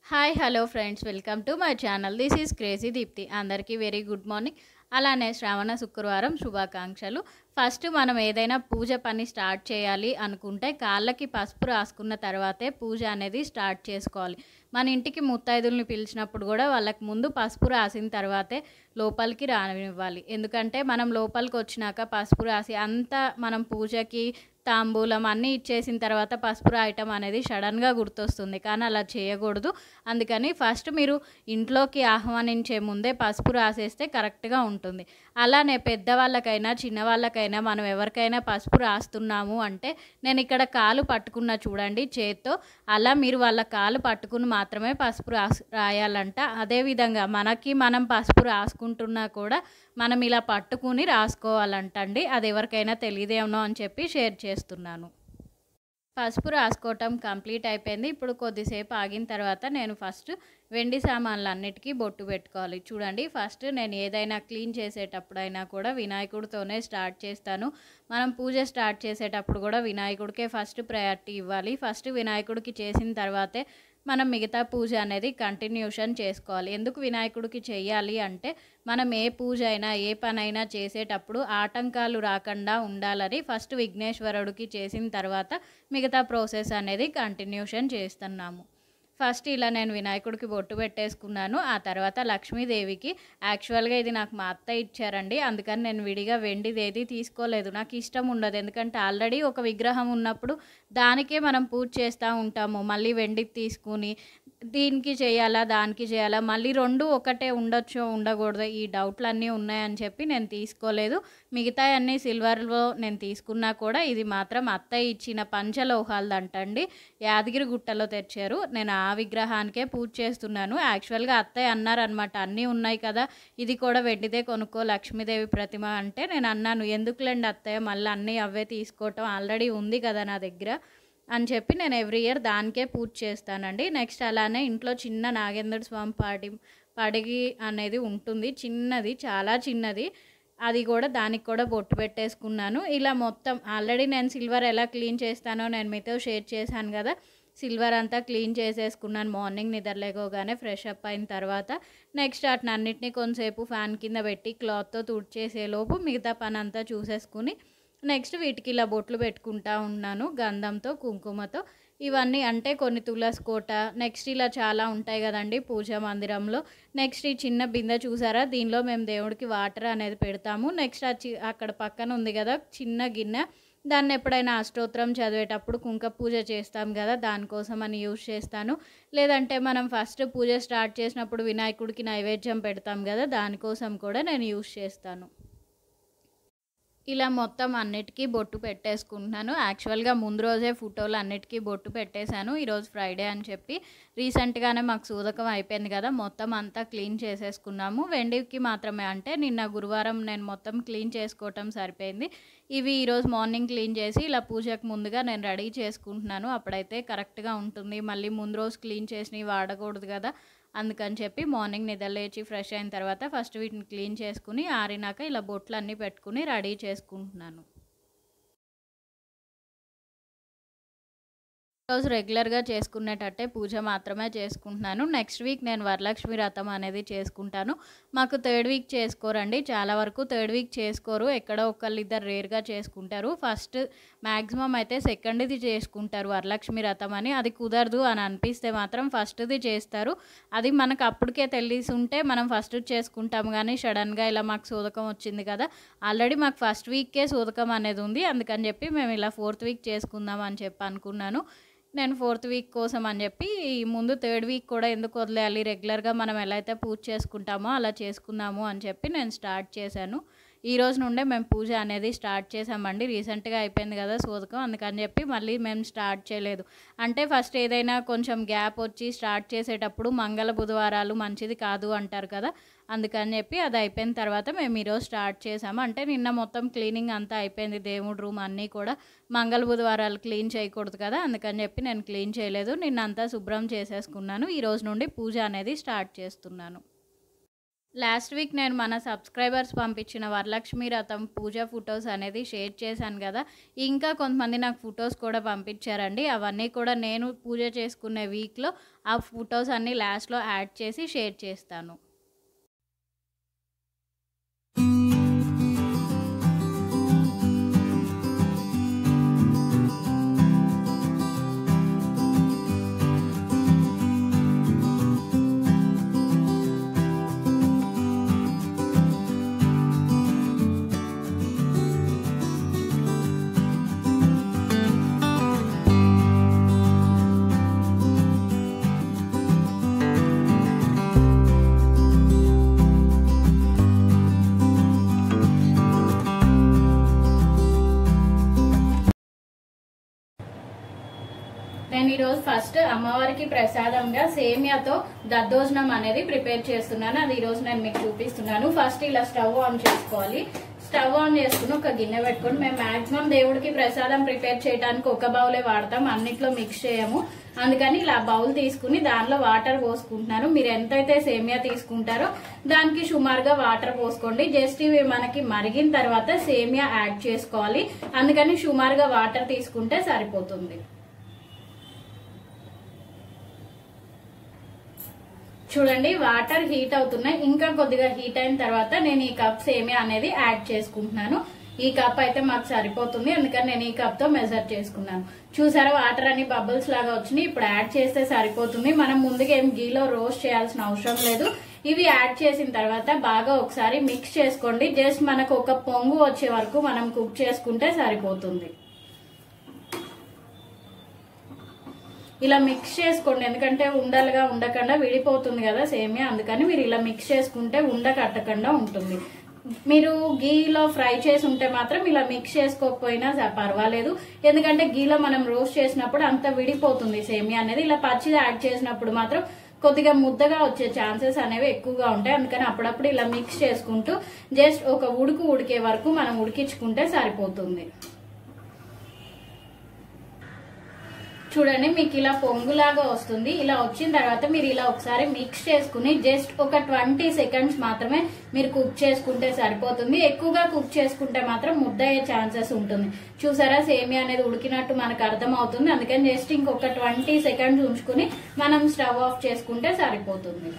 Hi hello friends welcome to my channel this is crazy Deepthi అందరికీ very good morning అలానే శ్రావణ శుక్రవారం శుభాకాంక్షలు first మనం ఏదైనా పూజ పని స్టార్ట్ చేయాలి అనుకుంటే కాళ్ళకి పసుపు రాసుకున్న తర్వాతే పూజ అనేది స్టార్ట్ చేసుకోవాలి మన ఇంటికి ముత్తైదుల్ని పిలిచినప్పుడు కూడా వాళ్ళకి ముందు పసుపు రాసిన తర్వాతే లోపలికి రానివ్వాలి ఎందుకంటే మనం లోపలికి వచ్చినాక పసుపు రాసి అంతా మనం పూజకి తాంబూలం అన్నీ ఇచ్చేసిన తర్వాత పసుపు రాయటం అనేది సడన్గా గుర్తొస్తుంది కానీ అలా చేయకూడదు అందుకని ఫస్ట్ మీరు ఇంట్లోకి ఆహ్వానించే ముందే పసుపు రాసేస్తే కరెక్ట్గా ఉంటుంది అలానే పెద్దవాళ్ళకైనా చిన్నవాళ్ళకైనా మనం ఎవరికైనా పసుపు రాస్తున్నాము అంటే నేను ఇక్కడ కాలు పట్టుకున్న చూడండి చేత్తో అలా మీరు వాళ్ళ కాలు పట్టుకుని మాత్రమే పసుపు రాస్ రాయాలంట అదేవిధంగా మనకి మనం పసుపు రాసుకుంటున్నా కూడా మనం ఇలా పట్టుకుని రాసుకోవాలంటండి అది ఎవరికైనా తెలియదేమో అని చెప్పి షేర్ చేస్తున్నాను పసుపు రాసుకోవటం కంప్లీట్ అయిపోయింది ఇప్పుడు కొద్దిసేపు ఆగిన తర్వాత నేను ఫస్ట్ వెండి సామాన్లు అన్నిటికీ బొట్టు పెట్టుకోవాలి చూడండి ఫస్ట్ నేను ఏదైనా క్లీన్ చేసేటప్పుడైనా కూడా వినాయకుడితోనే స్టార్ట్ చేస్తాను మనం పూజ స్టార్ట్ చేసేటప్పుడు కూడా వినాయకుడికే ఫస్ట్ ప్రయారిటీ ఇవ్వాలి ఫస్ట్ వినాయకుడికి చేసిన తర్వాతే మనం మిగతా పూజ అనేది కంటిన్యూషన్ చేసుకోవాలి ఎందుకు వినాయకుడికి చేయాలి అంటే మనం ఏ పూజ అయినా ఏ పనైనా చేసేటప్పుడు ఆటంకాలు రాకుండా ఉండాలని ఫస్ట్ విఘ్నేశ్వరుడికి చేసిన తర్వాత మిగతా ప్రాసెస్ అనేది కంటిన్యూషన్ చేస్తున్నాము ఫస్ట్ ఇలా నేను వినాయకుడికి బొట్టు పెట్టేసుకున్నాను ఆ తర్వాత లక్ష్మీదేవికి యాక్చువల్గా ఇది నాకు మా అత్త ఇచ్చారండి అందుకని నేను విడిగా వెండిది ఏది తీసుకోలేదు నాకు ఇష్టం ఉండదు ఎందుకంటే ఆల్రెడీ ఒక విగ్రహం ఉన్నప్పుడు దానికే మనం పూజ చేస్తూ ఉంటాము మళ్ళీ వెండికి తీసుకుని దీనికి చేయాలా దానికి చేయాలా మళ్ళీ రెండు ఒకటే ఉండొచ్చో ఉండకూడదు ఈ డౌట్లు అన్నీ ఉన్నాయని చెప్పి నేను తీసుకోలేదు మిగతా అన్నీ సిల్వర్లో నేను తీసుకున్నా కూడా ఇది మాత్రం అత్తయ్య ఇచ్చిన పంచలోహాలది అంటండి యాదగిరి గుట్టలో తెచ్చారు నేను ఆ విగ్రహానికే పూజ చేస్తున్నాను యాక్చువల్గా అత్తయ్య అన్నారనమాట అన్నీ ఉన్నాయి కదా ఇది కూడా వెండిదే కొనుక్కో లక్ష్మీదేవి ప్రతిమ అంటే నేను అన్నాను ఎందుకులేండి అత్తయ్య మళ్ళీ అన్నీ అవే తీసుకోవటం ఆల్రెడీ ఉంది కదా నా దగ్గర అని చెప్పి నేను ఎవ్రీ ఇయర్ దానికే పూజ చేస్తానండి నెక్స్ట్ అలానే ఇంట్లో చిన్న నాగేంద్ర స్వామి పాడి పడిగి అనేది ఉంటుంది చిన్నది చాలా చిన్నది అది కూడా దానికి కూడా బొట్టు పెట్టేసుకున్నాను ఇలా మొత్తం ఆల్రెడీ నేను సిల్వర్ ఎలా క్లీన్ చేస్తానో నేను మీతో షేర్ చేశాను కదా సిల్వర్ అంతా క్లీన్ చేసేసుకున్నాను మార్నింగ్ నిద్రలేకోగానే ఫ్రెష్ అప్ అయిన తర్వాత నెక్స్ట్ వాటిని అన్నిటినీ కొంతసేపు ఫ్యాన్ కింద పెట్టి క్లాత్తో తుడిచేసేలోపు మిగతా పని అంతా చూసేసుకుని నెక్స్ట్ వీటికి ఇలా బొట్లు పెట్టుకుంటా ఉన్నాను గంధంతో కుంకుమతో ఇవన్నీ అంటే కొన్ని తులసి కోట నెక్స్ట్ ఇలా చాలా ఉంటాయి కదండి పూజా మందిరంలో నెక్స్ట్ ఈ చిన్న బిందె చూసారా దీనిలో మేము దేవుడికి వాటర్ అనేది పెడతాము నెక్స్ట్ అక్కడ పక్కన ఉంది కదా చిన్న గిన్నె దాన్ని ఎప్పుడైనా అష్టోత్తరం చదివేటప్పుడు కుంక పూజ చేస్తాం కదా దానికోసం అని యూజ్ చేస్తాను లేదంటే మనం ఫస్ట్ పూజ స్టార్ట్ చేసినప్పుడు వినాయకుడికి నైవేద్యం పెడతాం కదా దానికోసం కూడా నేను యూజ్ చేస్తాను ఇలా మొత్తం అన్నిటికీ బొట్టు పెట్టేసుకుంటున్నాను యాక్చువల్గా ముందు రోజే ఫోటోలు అన్నిటికీ బొట్టు పెట్టేశాను ఈరోజు ఫ్రైడే అని చెప్పి రీసెంట్గానే మాకు సూదకం అయిపోయింది కదా మొత్తం అంతా క్లీన్ చేసేసుకున్నాము వెండికి మాత్రమే అంటే నిన్న గురువారం నేను మొత్తం క్లీన్ చేసుకోవటం సరిపోయింది ఇవి ఈరోజు మార్నింగ్ క్లీన్ చేసి ఇలా పూజకు ముందుగా నేను రెడీ చేసుకుంటున్నాను అప్పుడైతే కరెక్ట్గా ఉంటుంది మళ్ళీ ముందు రోజు క్లీన్ చేసినవి వాడకూడదు కదా అందుకని చెప్పి మార్నింగ్ నిద్రలేచి ఫ్రెష్ అయిన తర్వాత ఫస్ట్ వీటిని క్లీన్ చేసుకుని ఆరినాక ఇలా బొట్లు అన్నీ పెట్టుకుని రెడీ చేసుకుంటున్నాను రోజు రెగ్యులర్గా చేసుకునేటట్టే పూజ మాత్రమే చేసుకుంటున్నాను నెక్స్ట్ వీక్ నేను వరలక్ష్మి వ్రతం అనేది చేసుకుంటాను మాకు థర్డ్ వీక్ చేసుకోరండి చాలా వరకు థర్డ్ వీక్ చేసుకోరు ఎక్కడో ఒకళ్ళు ఇద్దరు రేర్గా చేసుకుంటారు ఫస్ట్ మ్యాక్సిమం అయితే సెకండ్ది చేసుకుంటారు వరలక్ష్మి వ్రతం అని అది కుదరదు అని అనిపిస్తే మాత్రం ఫస్ట్ది చేస్తారు అది మనకు అప్పటికే తెలిసి ఉంటే మనం ఫస్ట్ చేసుకుంటాం కానీ సడన్గా ఇలా మాకు సూదకం వచ్చింది కదా ఆల్రెడీ మాకు ఫస్ట్ వీక్కే సూదకం అనేది ఉంది అందుకని చెప్పి మేము ఇలా ఫోర్త్ వీక్ చేసుకుందాం అని చెప్పి అనుకున్నాను నేను ఫోర్త్ వీక్ కోసం అని చెప్పి ముందు థర్డ్ వీక్ కూడా ఎందుకు వదిలేయాలి రెగ్యులర్గా మనం ఎలా అయితే పూజ చేసుకుంటామో అలా చేసుకుందాము అని చెప్పి నేను స్టార్ట్ చేశాను ఈ రోజు నుండే మేము పూజ అనేది స్టార్ట్ చేసామండి రీసెంట్గా అయిపోయింది కదా సోదకం అందుకని చెప్పి మళ్ళీ మేము స్టార్ట్ చేయలేదు అంటే ఫస్ట్ ఏదైనా కొంచెం గ్యాప్ వచ్చి స్టార్ట్ చేసేటప్పుడు మంగళ బుధవారాలు మంచిది కాదు అంటారు కదా అందుకని చెప్పి అది అయిపోయిన తర్వాత మేము ఈరోజు స్టార్ట్ చేసాము అంటే నిన్న మొత్తం క్లీనింగ్ అంతా అయిపోయింది దేవుడు రూమ్ అన్నీ కూడా మంగళ బుధవారాలు క్లీన్ చేయకూడదు కదా అందుకని చెప్పి నేను క్లీన్ చేయలేదు నిన్నంతా శుభ్రం చేసేసుకున్నాను ఈ రోజు నుండి పూజ అనేది స్టార్ట్ చేస్తున్నాను లాస్ట్ వీక్ నేను మన సబ్స్క్రైబర్స్ పంపించిన వరలక్ష్మి రథం పూజ ఫొటోస్ అనేది షేర్ చేశాను కదా ఇంకా కొంతమంది నాకు ఫొటోస్ కూడా పంపించారండి అవన్నీ కూడా నేను పూజ చేసుకునే వీక్లో ఆ ఫొటోస్ అన్నీ లాస్ట్లో యాడ్ చేసి షేర్ చేస్తాను నేను ఈరోజు ఫస్ట్ అమ్మవారికి ప్రసాదంగా సేమియాతో దద్దోజనం అనేది ప్రిపేర్ చేస్తున్నాను అది ఈరోజు నేను మీకు చూపిస్తున్నాను ఫస్ట్ ఇలా స్టవ్ ఆన్ చేసుకోవాలి స్టవ్ ఆన్ చేసుకుని ఒక గిన్నె పెట్టుకొని మేము మాక్సిమం దేవుడికి ప్రసాదం ప్రిపేర్ చేయడానికి ఒక బౌలే వాడతాం అన్నిట్లో మిక్స్ చేయము అందుకని ఇలా బౌల్ తీసుకుని దానిలో వాటర్ పోసుకుంటున్నాను మీరు ఎంతైతే సేమియా తీసుకుంటారో దానికి సుమారుగా వాటర్ పోసుకోండి జస్ట్ ఇవి మనకి మరిగిన తర్వాత సేమియా యాడ్ చేసుకోవాలి అందుకని సుమారుగా వాటర్ తీసుకుంటే సరిపోతుంది చూడండి వాటర్ హీట్ అవుతున్నాయి ఇంకా కొద్దిగా హీట్ అయిన తర్వాత నేను ఈ కప్ సేమియా అనేది యాడ్ చేసుకుంటున్నాను ఈ కప్ అయితే మాకు సరిపోతుంది అందుకని నేను ఈ కప్ తో మెజర్ చేసుకున్నాను చూసారా వాటర్ అని బబుల్స్ లాగా వచ్చినాయి ఇప్పుడు యాడ్ చేస్తే సరిపోతుంది మనం ముందుగా ఏం గీలో రోస్ట్ చేయాల్సిన అవసరం లేదు ఇవి యాడ్ చేసిన తర్వాత బాగా ఒకసారి మిక్స్ చేసుకోండి జస్ట్ మనకు ఒక పొంగు వచ్చే వరకు మనం కుక్ చేసుకుంటే సరిపోతుంది ఇలా మిక్స్ చేసుకోండి ఎందుకంటే ఉండలుగా ఉండకుండా విడిపోతుంది కదా సేమియా అందుకని మీరు ఇలా మిక్స్ చేసుకుంటే ఉండ కట్టకుండా ఉంటుంది మీరు గీలో ఫ్రై చేసి ఉంటే మాత్రం ఇలా మిక్స్ చేసుకోకపోయినా స- పర్వాలేదు ఎందుకంటే గీలో మనం రోస్ట్ చేసినప్పుడు అంత విడిపోతుంది సేమియా అనేది ఇలా పచ్చిది యాడ్ చేసినప్పుడు మాత్రం కొద్దిగా ముద్దగా వచ్చే ఛాన్సెస్ అనేవి ఎక్కువగా ఉంటాయి అందుకని అప్పుడప్పుడు ఇలా మిక్స్ చేసుకుంటూ జస్ట్ ఒక ఉడుకు ఉడికే వరకు మనం ఉడికించుకుంటే సరిపోతుంది చూడండి మీకు ఇలా పొంగులాగా వస్తుంది ఇలా వచ్చిన తర్వాత మీరు ఇలా ఒకసారి మిక్స్ చేసుకుని జస్ట్ ఒక ట్వంటీ సెకండ్స్ మాత్రమే మీరు కుక్ చేసుకుంటే సరిపోతుంది ఎక్కువగా కుక్ చేసుకుంటే మాత్రం ముద్ద అయ్యే ఛాన్సెస్ ఉంటుంది చూసారా సేమియా అనేది ఉడికినట్టు మనకు అర్థమవుతుంది అందుకని జస్ట్ ఇంకొక ట్వంటీ సెకండ్స్ ఉంచుకుని మనం స్టవ్ ఆఫ్ చేసుకుంటే సరిపోతుంది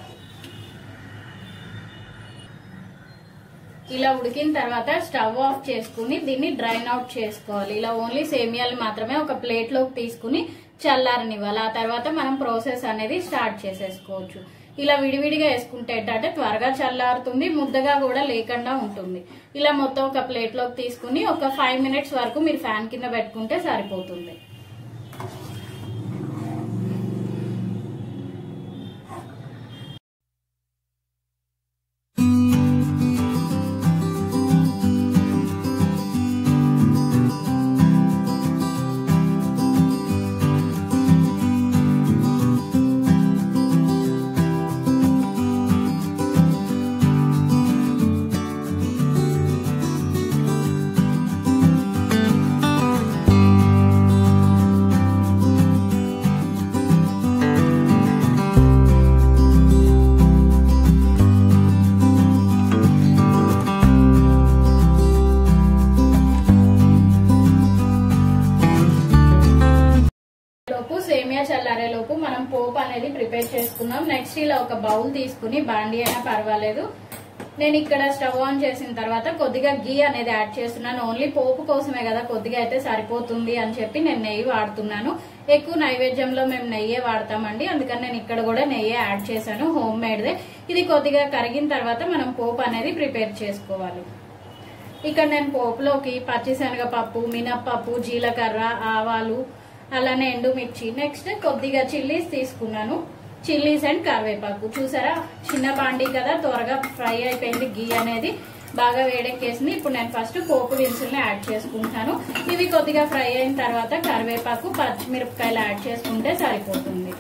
ఇలా ఉడికిన తర్వాత స్టవ్ ఆఫ్ చేసుకుని దీన్ని డ్రైన్ అవుట్ చేసుకోవాలి ఇలా ఓన్లీ సేమియాలు మాత్రమే ఒక ప్లేట్ లోకి తీసుకుని చల్లారనివ్వాలి ఆ తర్వాత మనం ప్రాసెస్ అనేది స్టార్ట్ చేసేసుకోవచ్చు ఇలా విడివిడిగా వేసుకుంటే ఏంటంటే త్వరగా చల్లారుతుంది ముద్దగా కూడా లేకుండా ఉంటుంది ఇలా మొత్తం ఒక ప్లేట్ లోకి తీసుకుని ఒక ఫైవ్ మినిట్స్ వరకు మీరు ఫ్యాన్ కింద పెట్టుకుంటే సరిపోతుంది లోపు సేమియా చల్లారే లోపు మనం పోపు అనేది ప్రిపేర్ చేసుకున్నాం నెక్స్ట్ ఇలా ఒక బౌల్ తీసుకుని బాండి అయినా పర్వాలేదు నేను ఇక్కడ స్టవ్ ఆన్ చేసిన తర్వాత కొద్దిగా గీ అనేది యాడ్ చేస్తున్నాను ఓన్లీ పోపు కోసమే కదా కొద్దిగా అయితే సరిపోతుంది అని చెప్పి నేను నెయ్యి వాడుతున్నాను ఎక్కువ నైవేద్యంలో మేము నెయ్యే వాడతామండి అందుకని నేను ఇక్కడ కూడా నెయ్యే యాడ్ చేశాను హోమ్ మేడ్దే ఇది కొద్దిగా కరిగిన తర్వాత మనం పోపు అనేది ప్రిపేర్ చేసుకోవాలి ఇక్కడ నేను పోపులోకి పచ్చిశనగపప్పు మినప్పప్పు జీలకర్ర ఆవాలు అలానే ఎండుమిర్చి నెక్స్ట్ కొద్దిగా చిల్లీస్ తీసుకున్నాను చిల్లీస్ అండ్ కరివేపాకు చూసారా చిన్న బాండి కదా త్వరగా ఫ్రై అయిపోయింది గీ అనేది బాగా వేడెక్కేసింది ఇప్పుడు నేను ఫస్ట్ పోపు దినుసుల్ని యాడ్ చేసుకుంటాను ఇవి కొద్దిగా ఫ్రై అయిన తర్వాత కరివేపాకు పచ్చిమిరపకాయలు యాడ్ చేసుకుంటే సరిపోతుంది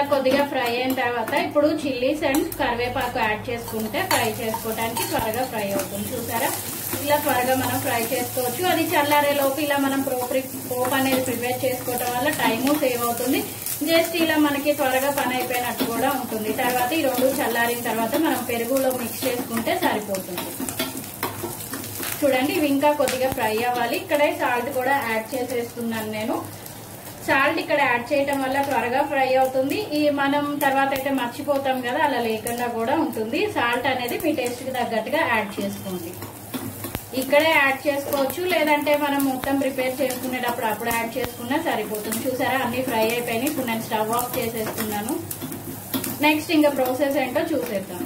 కొద్దిగా ఫ్రై అయిన తర్వాత ఇప్పుడు చిల్లీస్ అండ్ కరివేపాకు యాడ్ చేసుకుంటే ఫ్రై చేసుకోవడానికి త్వరగా ఫ్రై అవుతుంది చూసారా ఇలా త్వరగా మనం ఫ్రై చేసుకోవచ్చు అది చల్లారే లోపు ఇలా మనం ప్రోప్రి పోప్ అనేది ప్రిపేర్ చేసుకోవడం వల్ల టైము సేవ్ అవుతుంది జస్ట్ ఇలా మనకి త్వరగా పని అయిపోయినట్టు కూడా ఉంటుంది తర్వాత ఈ రెండు చల్లారిన తర్వాత మనం పెరుగులో మిక్స్ చేసుకుంటే సరిపోతుంది చూడండి ఇవి ఇంకా కొద్దిగా ఫ్రై అవ్వాలి ఇక్కడే సాల్ట్ కూడా యాడ్ చేసేస్తున్నాను నేను సాల్ట్ ఇక్కడ యాడ్ చేయటం వల్ల త్వరగా ఫ్రై అవుతుంది ఈ మనం తర్వాత అయితే మర్చిపోతాం కదా అలా లేకుండా కూడా ఉంటుంది సాల్ట్ అనేది మీ టేస్ట్ కి తగ్గట్టుగా యాడ్ చేసుకోండి ఇక్కడే యాడ్ చేసుకోవచ్చు లేదంటే మనం మొత్తం ప్రిపేర్ చేసుకునేటప్పుడు అప్పుడు యాడ్ చేసుకున్నా సరిపోతుంది చూసారా అన్ని ఫ్రై అయిపోయినాయి ఇప్పుడు నేను స్టవ్ ఆఫ్ చేసేస్తున్నాను నెక్స్ట్ ఇంకా ప్రాసెస్ ఏంటో చూసేద్దాం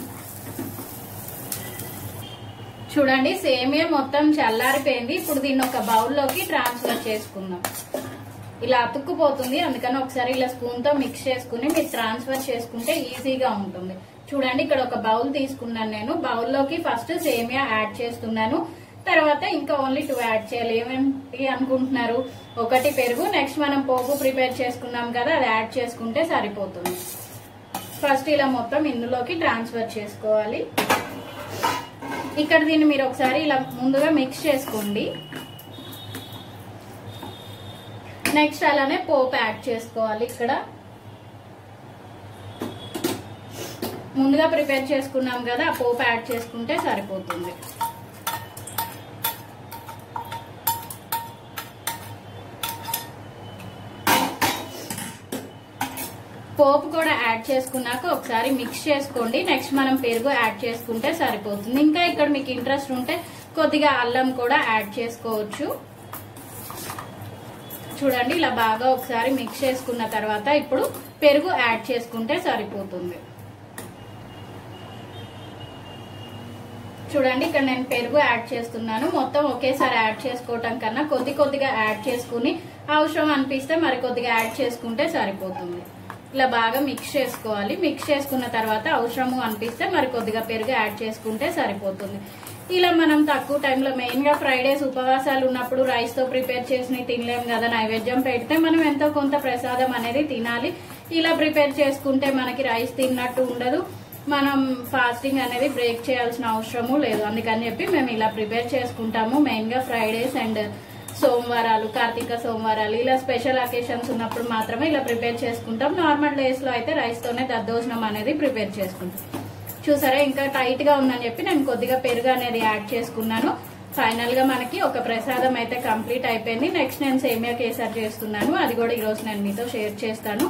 చూడండి సేమియా మొత్తం చల్లారిపోయింది ఇప్పుడు దీన్ని ఒక బౌల్లోకి ట్రాన్స్ఫర్ చేసుకుందాం ఇలా అతుక్కుపోతుంది అందుకని ఒకసారి ఇలా స్పూన్ తో మిక్స్ చేసుకుని మీరు ట్రాన్స్ఫర్ చేసుకుంటే ఈజీగా ఉంటుంది చూడండి ఇక్కడ ఒక బౌల్ తీసుకున్నాను నేను బౌల్లోకి ఫస్ట్ సేమియా యాడ్ చేస్తున్నాను తర్వాత ఇంకా ఓన్లీ టూ యాడ్ చేయాలి ఏమేంటి అనుకుంటున్నారు ఒకటి పెరుగు నెక్స్ట్ మనం పోపు ప్రిపేర్ చేసుకున్నాం కదా అది యాడ్ చేసుకుంటే సరిపోతుంది ఫస్ట్ ఇలా మొత్తం ఇందులోకి ట్రాన్స్ఫర్ చేసుకోవాలి ఇక్కడ దీన్ని మీరు ఒకసారి ఇలా ముందుగా మిక్స్ చేసుకోండి నెక్స్ట్ అలానే పోపు యాడ్ చేసుకోవాలి ఇక్కడ ముందుగా ప్రిపేర్ చేసుకున్నాం కదా ఆ పోపు యాడ్ చేసుకుంటే సరిపోతుంది పోపు కూడా యాడ్ చేసుకున్నాక ఒకసారి మిక్స్ చేసుకోండి నెక్స్ట్ మనం పెరుగు యాడ్ చేసుకుంటే సరిపోతుంది ఇంకా ఇక్కడ మీకు ఇంట్రెస్ట్ ఉంటే కొద్దిగా అల్లం కూడా యాడ్ చేసుకోవచ్చు చూడండి ఇలా బాగా ఒకసారి మిక్స్ చేసుకున్న తర్వాత ఇప్పుడు పెరుగు యాడ్ చేసుకుంటే సరిపోతుంది చూడండి ఇక్కడ నేను పెరుగు యాడ్ చేస్తున్నాను మొత్తం ఒకేసారి యాడ్ చేసుకోవటం కన్నా కొద్ది కొద్దిగా యాడ్ చేసుకుని అవసరం అనిపిస్తే మరి కొద్దిగా యాడ్ చేసుకుంటే సరిపోతుంది ఇలా బాగా మిక్స్ చేసుకోవాలి మిక్స్ చేసుకున్న తర్వాత అవసరము అనిపిస్తే మరి కొద్దిగా పెరుగు యాడ్ చేసుకుంటే సరిపోతుంది ఇలా మనం తక్కువ టైంలో మెయిన్ గా ఫ్రైడేస్ ఉపవాసాలు ఉన్నప్పుడు రైస్ తో ప్రిపేర్ చేసి తినలేం కదా నైవేద్యం పెడితే మనం ఎంతో కొంత ప్రసాదం అనేది తినాలి ఇలా ప్రిపేర్ చేసుకుంటే మనకి రైస్ తిన్నట్టు ఉండదు మనం ఫాస్టింగ్ అనేది బ్రేక్ చేయాల్సిన అవసరము లేదు అందుకని చెప్పి మేము ఇలా ప్రిపేర్ చేసుకుంటాము మెయిన్ గా ఫ్రైడేస్ అండ్ సోమవారాలు కార్తీక సోమవారాలు ఇలా స్పెషల్ అకేషన్స్ ఉన్నప్పుడు మాత్రమే ఇలా ప్రిపేర్ చేసుకుంటాం నార్మల్ డేస్ లో అయితే రైస్ తోనే దద్దోజనం అనేది ప్రిపేర్ చేసుకుంటాం చూసారా ఇంకా టైట్ గా ఉందని చెప్పి నేను కొద్దిగా పెరుగు అనేది యాడ్ చేసుకున్నాను ఫైనల్ గా మనకి ఒక ప్రసాదం అయితే కంప్లీట్ అయిపోయింది నెక్స్ట్ నేను సేమియా కేసర్ చేస్తున్నాను అది కూడా ఈ రోజు నేను మీతో షేర్ చేస్తాను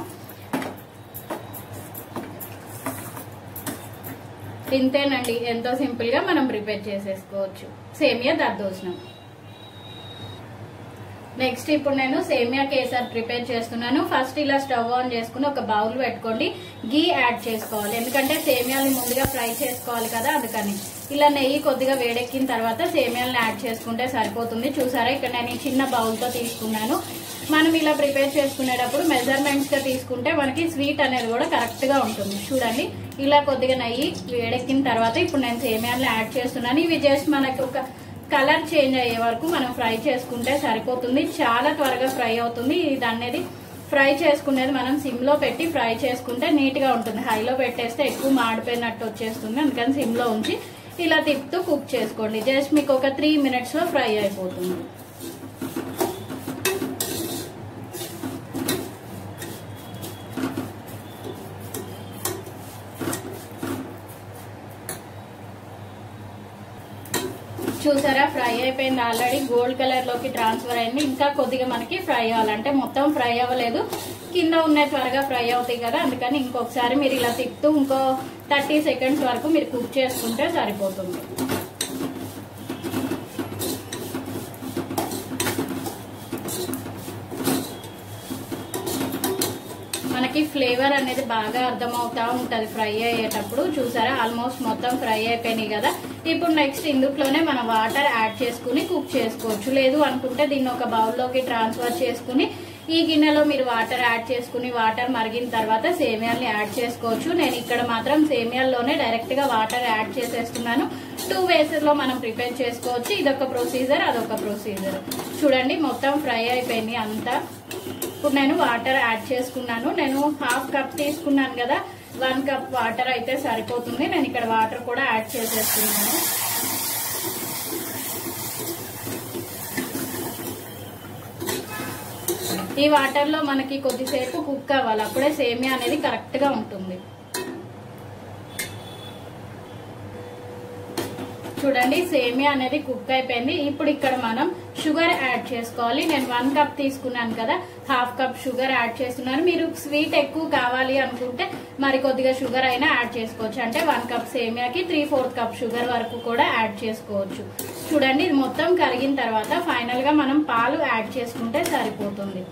ఇంతేనండి ఎంతో సింపుల్ గా మనం ప్రిపేర్ చేసేసుకోవచ్చు సేమియా దద్దోజనం నెక్స్ట్ ఇప్పుడు నేను సేమియా కేసర్ ప్రిపేర్ చేస్తున్నాను ఫస్ట్ ఇలా స్టవ్ ఆన్ చేసుకుని ఒక బౌల్ పెట్టుకోండి గీ యాడ్ చేసుకోవాలి ఎందుకంటే సేమియాని ముందుగా ఫ్రై చేసుకోవాలి కదా అందుకని ఇలా నెయ్యి కొద్దిగా వేడెక్కిన తర్వాత సేమియాలను యాడ్ చేసుకుంటే సరిపోతుంది చూసారా ఇక్కడ నేను ఈ చిన్న బౌల్తో తీసుకున్నాను మనం ఇలా ప్రిపేర్ చేసుకునేటప్పుడు మెజర్మెంట్స్ గా తీసుకుంటే మనకి స్వీట్ అనేది కూడా కరెక్ట్ గా ఉంటుంది చూడండి ఇలా కొద్దిగా నెయ్యి వేడెక్కిన తర్వాత ఇప్పుడు నేను సేమియాలను యాడ్ చేస్తున్నాను ఇవి జస్ట్ మనకి ఒక కలర్ చేంజ్ అయ్యే వరకు మనం ఫ్రై చేసుకుంటే సరిపోతుంది చాలా త్వరగా ఫ్రై అవుతుంది ఇది అనేది ఫ్రై చేసుకునేది మనం సిమ్ లో పెట్టి ఫ్రై చేసుకుంటే నీట్ గా ఉంటుంది హైలో పెట్టేస్తే ఎక్కువ మాడిపోయినట్టు వచ్చేస్తుంది అందుకని సిమ్ లో ఉంచి ఇలా తిప్పుతూ కుక్ చేసుకోండి జస్ట్ మీకు ఒక త్రీ మినిట్స్ లో ఫ్రై అయిపోతుంది చూసారా ఫ్రై అయిపోయింది ఆల్రెడీ గోల్డ్ కలర్ లోకి ట్రాన్స్ఫర్ అయింది ఇంకా కొద్దిగా మనకి ఫ్రై అవ్వాలంటే మొత్తం ఫ్రై అవ్వలేదు కింద ఉన్నాయి త్వరగా ఫ్రై అవుతాయి కదా అందుకని ఇంకొకసారి మీరు ఇలా తిప్పుతూ ఇంకో థర్టీ సెకండ్స్ వరకు మీరు కుక్ చేసుకుంటే సరిపోతుంది మనకి ఫ్లేవర్ అనేది బాగా అర్థమవుతా ఉంటది ఫ్రై అయ్యేటప్పుడు చూసారా ఆల్మోస్ట్ మొత్తం ఫ్రై అయిపోయినాయి కదా ఇప్పుడు నెక్స్ట్ ఇందులోనే మనం వాటర్ యాడ్ చేసుకుని కుక్ చేసుకోవచ్చు లేదు అనుకుంటే దీన్ని ఒక బౌల్లోకి ట్రాన్స్ఫర్ చేసుకుని ఈ గిన్నెలో మీరు వాటర్ యాడ్ చేసుకుని వాటర్ మరిగిన తర్వాత సేమియాల్ని యాడ్ చేసుకోవచ్చు నేను ఇక్కడ మాత్రం సేమియాల్లోనే డైరెక్ట్ గా వాటర్ యాడ్ చేసేస్తున్నాను టూ వేస్ లో మనం ప్రిపేర్ చేసుకోవచ్చు ఇదొక ప్రొసీజర్ అదొక ప్రొసీజర్ చూడండి మొత్తం ఫ్రై అయిపోయింది అంతా ఇప్పుడు నేను వాటర్ యాడ్ చేసుకున్నాను నేను హాఫ్ కప్ తీసుకున్నాను కదా వన్ కప్ వాటర్ అయితే సరిపోతుంది నేను ఇక్కడ వాటర్ కూడా యాడ్ చేసేసుకున్నాను ఈ వాటర్ లో మనకి కొద్దిసేపు కుక్ అవ్వాలి అప్పుడే సేమియా అనేది కరెక్ట్ గా ఉంటుంది చూడండి సేమియా అనేది కుక్ అయిపోయింది ఇప్పుడు ఇక్కడ మనం షుగర్ యాడ్ చేసుకోవాలి నేను వన్ కప్ తీసుకున్నాను కదా హాఫ్ కప్ షుగర్ యాడ్ చేస్తున్నాను మీరు స్వీట్ ఎక్కువ కావాలి అనుకుంటే మరి కొద్దిగా షుగర్ అయినా యాడ్ చేసుకోవచ్చు అంటే వన్ కప్ సేమియాకి త్రీ ఫోర్త్ కప్ షుగర్ వరకు కూడా యాడ్ చేసుకోవచ్చు చూడండి ఇది మొత్తం కరిగిన తర్వాత ఫైనల్ గా మనం పాలు యాడ్ చేసుకుంటే సరిపోతుంది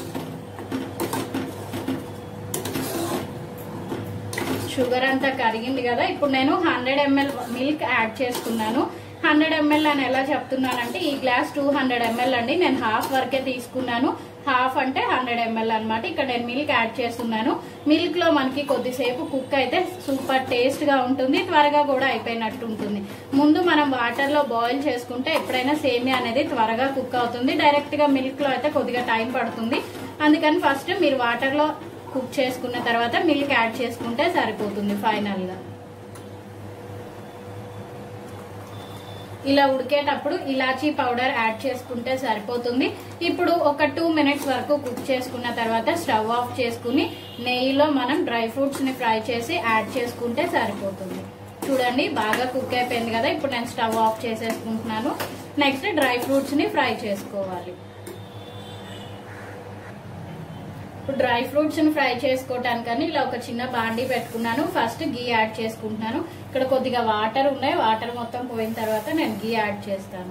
షుగర్ అంతా కరిగింది కదా ఇప్పుడు నేను హండ్రెడ్ ఎంఎల్ మిల్క్ యాడ్ చేసుకున్నాను హండ్రెడ్ ఎంఎల్ అని ఎలా చెప్తున్నానంటే ఈ గ్లాస్ టూ హండ్రెడ్ ఎంఎల్ అండి నేను హాఫ్ వరకే తీసుకున్నాను హాఫ్ అంటే హండ్రెడ్ ఎంఎల్ అనమాట ఇక్కడ నేను మిల్క్ యాడ్ చేస్తున్నాను మిల్క్ లో మనకి కొద్దిసేపు కుక్ అయితే సూపర్ టేస్ట్ గా ఉంటుంది త్వరగా కూడా అయిపోయినట్టు ఉంటుంది ముందు మనం వాటర్ లో బాయిల్ చేసుకుంటే ఎప్పుడైనా సేమియా అనేది త్వరగా కుక్ అవుతుంది డైరెక్ట్ గా మిల్క్ లో అయితే కొద్దిగా టైం పడుతుంది అందుకని ఫస్ట్ మీరు వాటర్ లో కుక్ చేసుకున్న తర్వాత మిల్క్ యాడ్ చేసుకుంటే సరిపోతుంది ఫైనల్ గా ఇలా ఉడికేటప్పుడు ఇలాచీ పౌడర్ యాడ్ చేసుకుంటే సరిపోతుంది ఇప్పుడు ఒక టూ మినిట్స్ వరకు కుక్ చేసుకున్న తర్వాత స్టవ్ ఆఫ్ చేసుకుని నెయ్యిలో మనం డ్రై ఫ్రూట్స్ ని ఫ్రై చేసి యాడ్ చేసుకుంటే సరిపోతుంది చూడండి బాగా కుక్ అయిపోయింది కదా ఇప్పుడు నేను స్టవ్ ఆఫ్ చేసేసుకుంటున్నాను నెక్స్ట్ డ్రై ఫ్రూట్స్ ని ఫ్రై చేసుకోవాలి ఇప్పుడు డ్రై ఫ్రూట్స్ ని ఫ్రై చేసుకోవటానికని ఇలా ఒక చిన్న బాండీ పెట్టుకున్నాను ఫస్ట్ గీ యాడ్ చేసుకుంటున్నాను ఇక్కడ కొద్దిగా వాటర్ ఉన్నాయి వాటర్ మొత్తం పోయిన తర్వాత నేను గీ యాడ్ చేస్తాను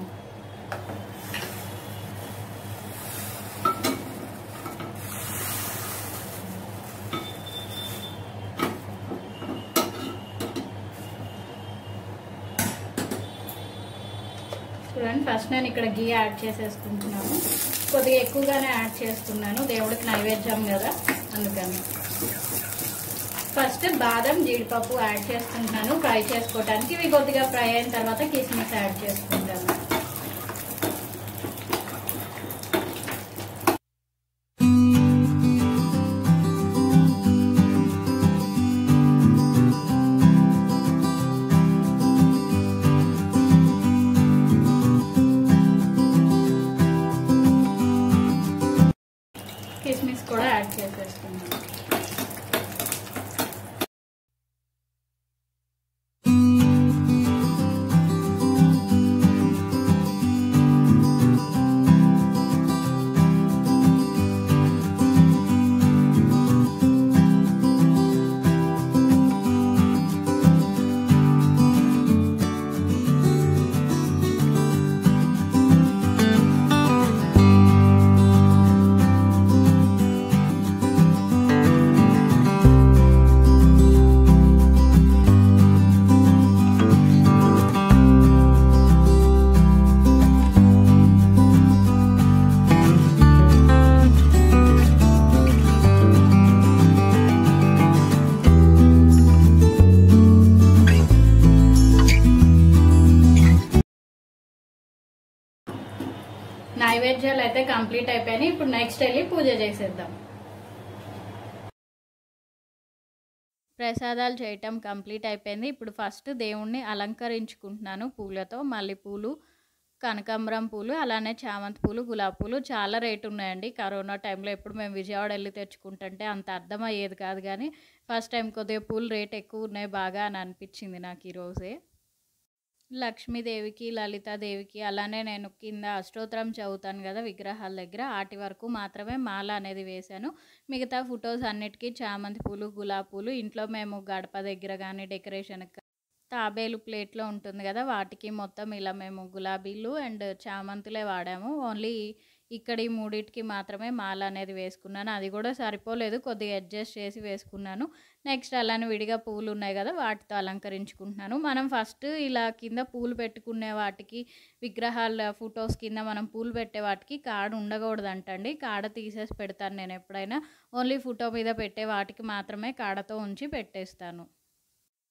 చూడండి ఫస్ట్ నేను ఇక్కడ గీ యాడ్ చేసేసుకుంటున్నాను కొద్దిగా ఎక్కువగానే యాడ్ చేస్తున్నాను దేవుడికి నైవేద్యం కదా అందుకని ఫస్ట్ బాదం జీడిపప్పు యాడ్ చేసుకుంటున్నాను ఫ్రై చేసుకోవడానికి ఇవి కొద్దిగా ఫ్రై అయిన తర్వాత కిస్మిస్ యాడ్ చేసుకుంటాను కిస్మిస్ కూడా యాడ్ చేసేసుకున్నాను నైవేద్యాలు అయితే కంప్లీట్ అయిపోయినాయి ఇప్పుడు నెక్స్ట్ వెళ్ళి పూజ చేసేద్దాం ప్రసాదాలు చేయటం కంప్లీట్ అయిపోయింది ఇప్పుడు ఫస్ట్ దేవుణ్ణి అలంకరించుకుంటున్నాను పూలతో మల్లె పూలు కనకాంబరం పూలు అలానే చామంతి పూలు గులాబీ పూలు చాలా రేటు ఉన్నాయండి కరోనా టైంలో ఎప్పుడు మేము విజయవాడ వెళ్ళి తెచ్చుకుంటుంటే అంత అర్థమయ్యేది కాదు కానీ ఫస్ట్ టైం కొద్దిగా పూలు రేట్ ఎక్కువ ఉన్నాయి బాగా అని అనిపించింది నాకు ఈరోజే లక్ష్మీదేవికి లలితాదేవికి అలానే నేను కింద అష్టోత్తరం చదువుతాను కదా విగ్రహాల దగ్గర వాటి వరకు మాత్రమే మాల అనేది వేశాను మిగతా ఫొటోస్ అన్నిటికీ చామంతి పూలు గులాబీ పూలు ఇంట్లో మేము గడప దగ్గర కానీ డెకరేషన్కి తాబేలు ప్లేట్లో ఉంటుంది కదా వాటికి మొత్తం ఇలా మేము గులాబీలు అండ్ చామంతులే వాడాము ఓన్లీ ఇక్కడ ఈ మూడింటికి మాత్రమే మాల అనేది వేసుకున్నాను అది కూడా సరిపోలేదు కొద్దిగా అడ్జస్ట్ చేసి వేసుకున్నాను నెక్స్ట్ అలానే విడిగా పూలు ఉన్నాయి కదా వాటితో అలంకరించుకుంటున్నాను మనం ఫస్ట్ ఇలా కింద పూలు పెట్టుకునే వాటికి విగ్రహాల ఫొటోస్ కింద మనం పూలు పెట్టే వాటికి కాడ ఉండకూడదంటండి కాడ తీసేసి పెడతాను నేను ఎప్పుడైనా ఓన్లీ ఫోటో మీద పెట్టే వాటికి మాత్రమే కాడతో ఉంచి పెట్టేస్తాను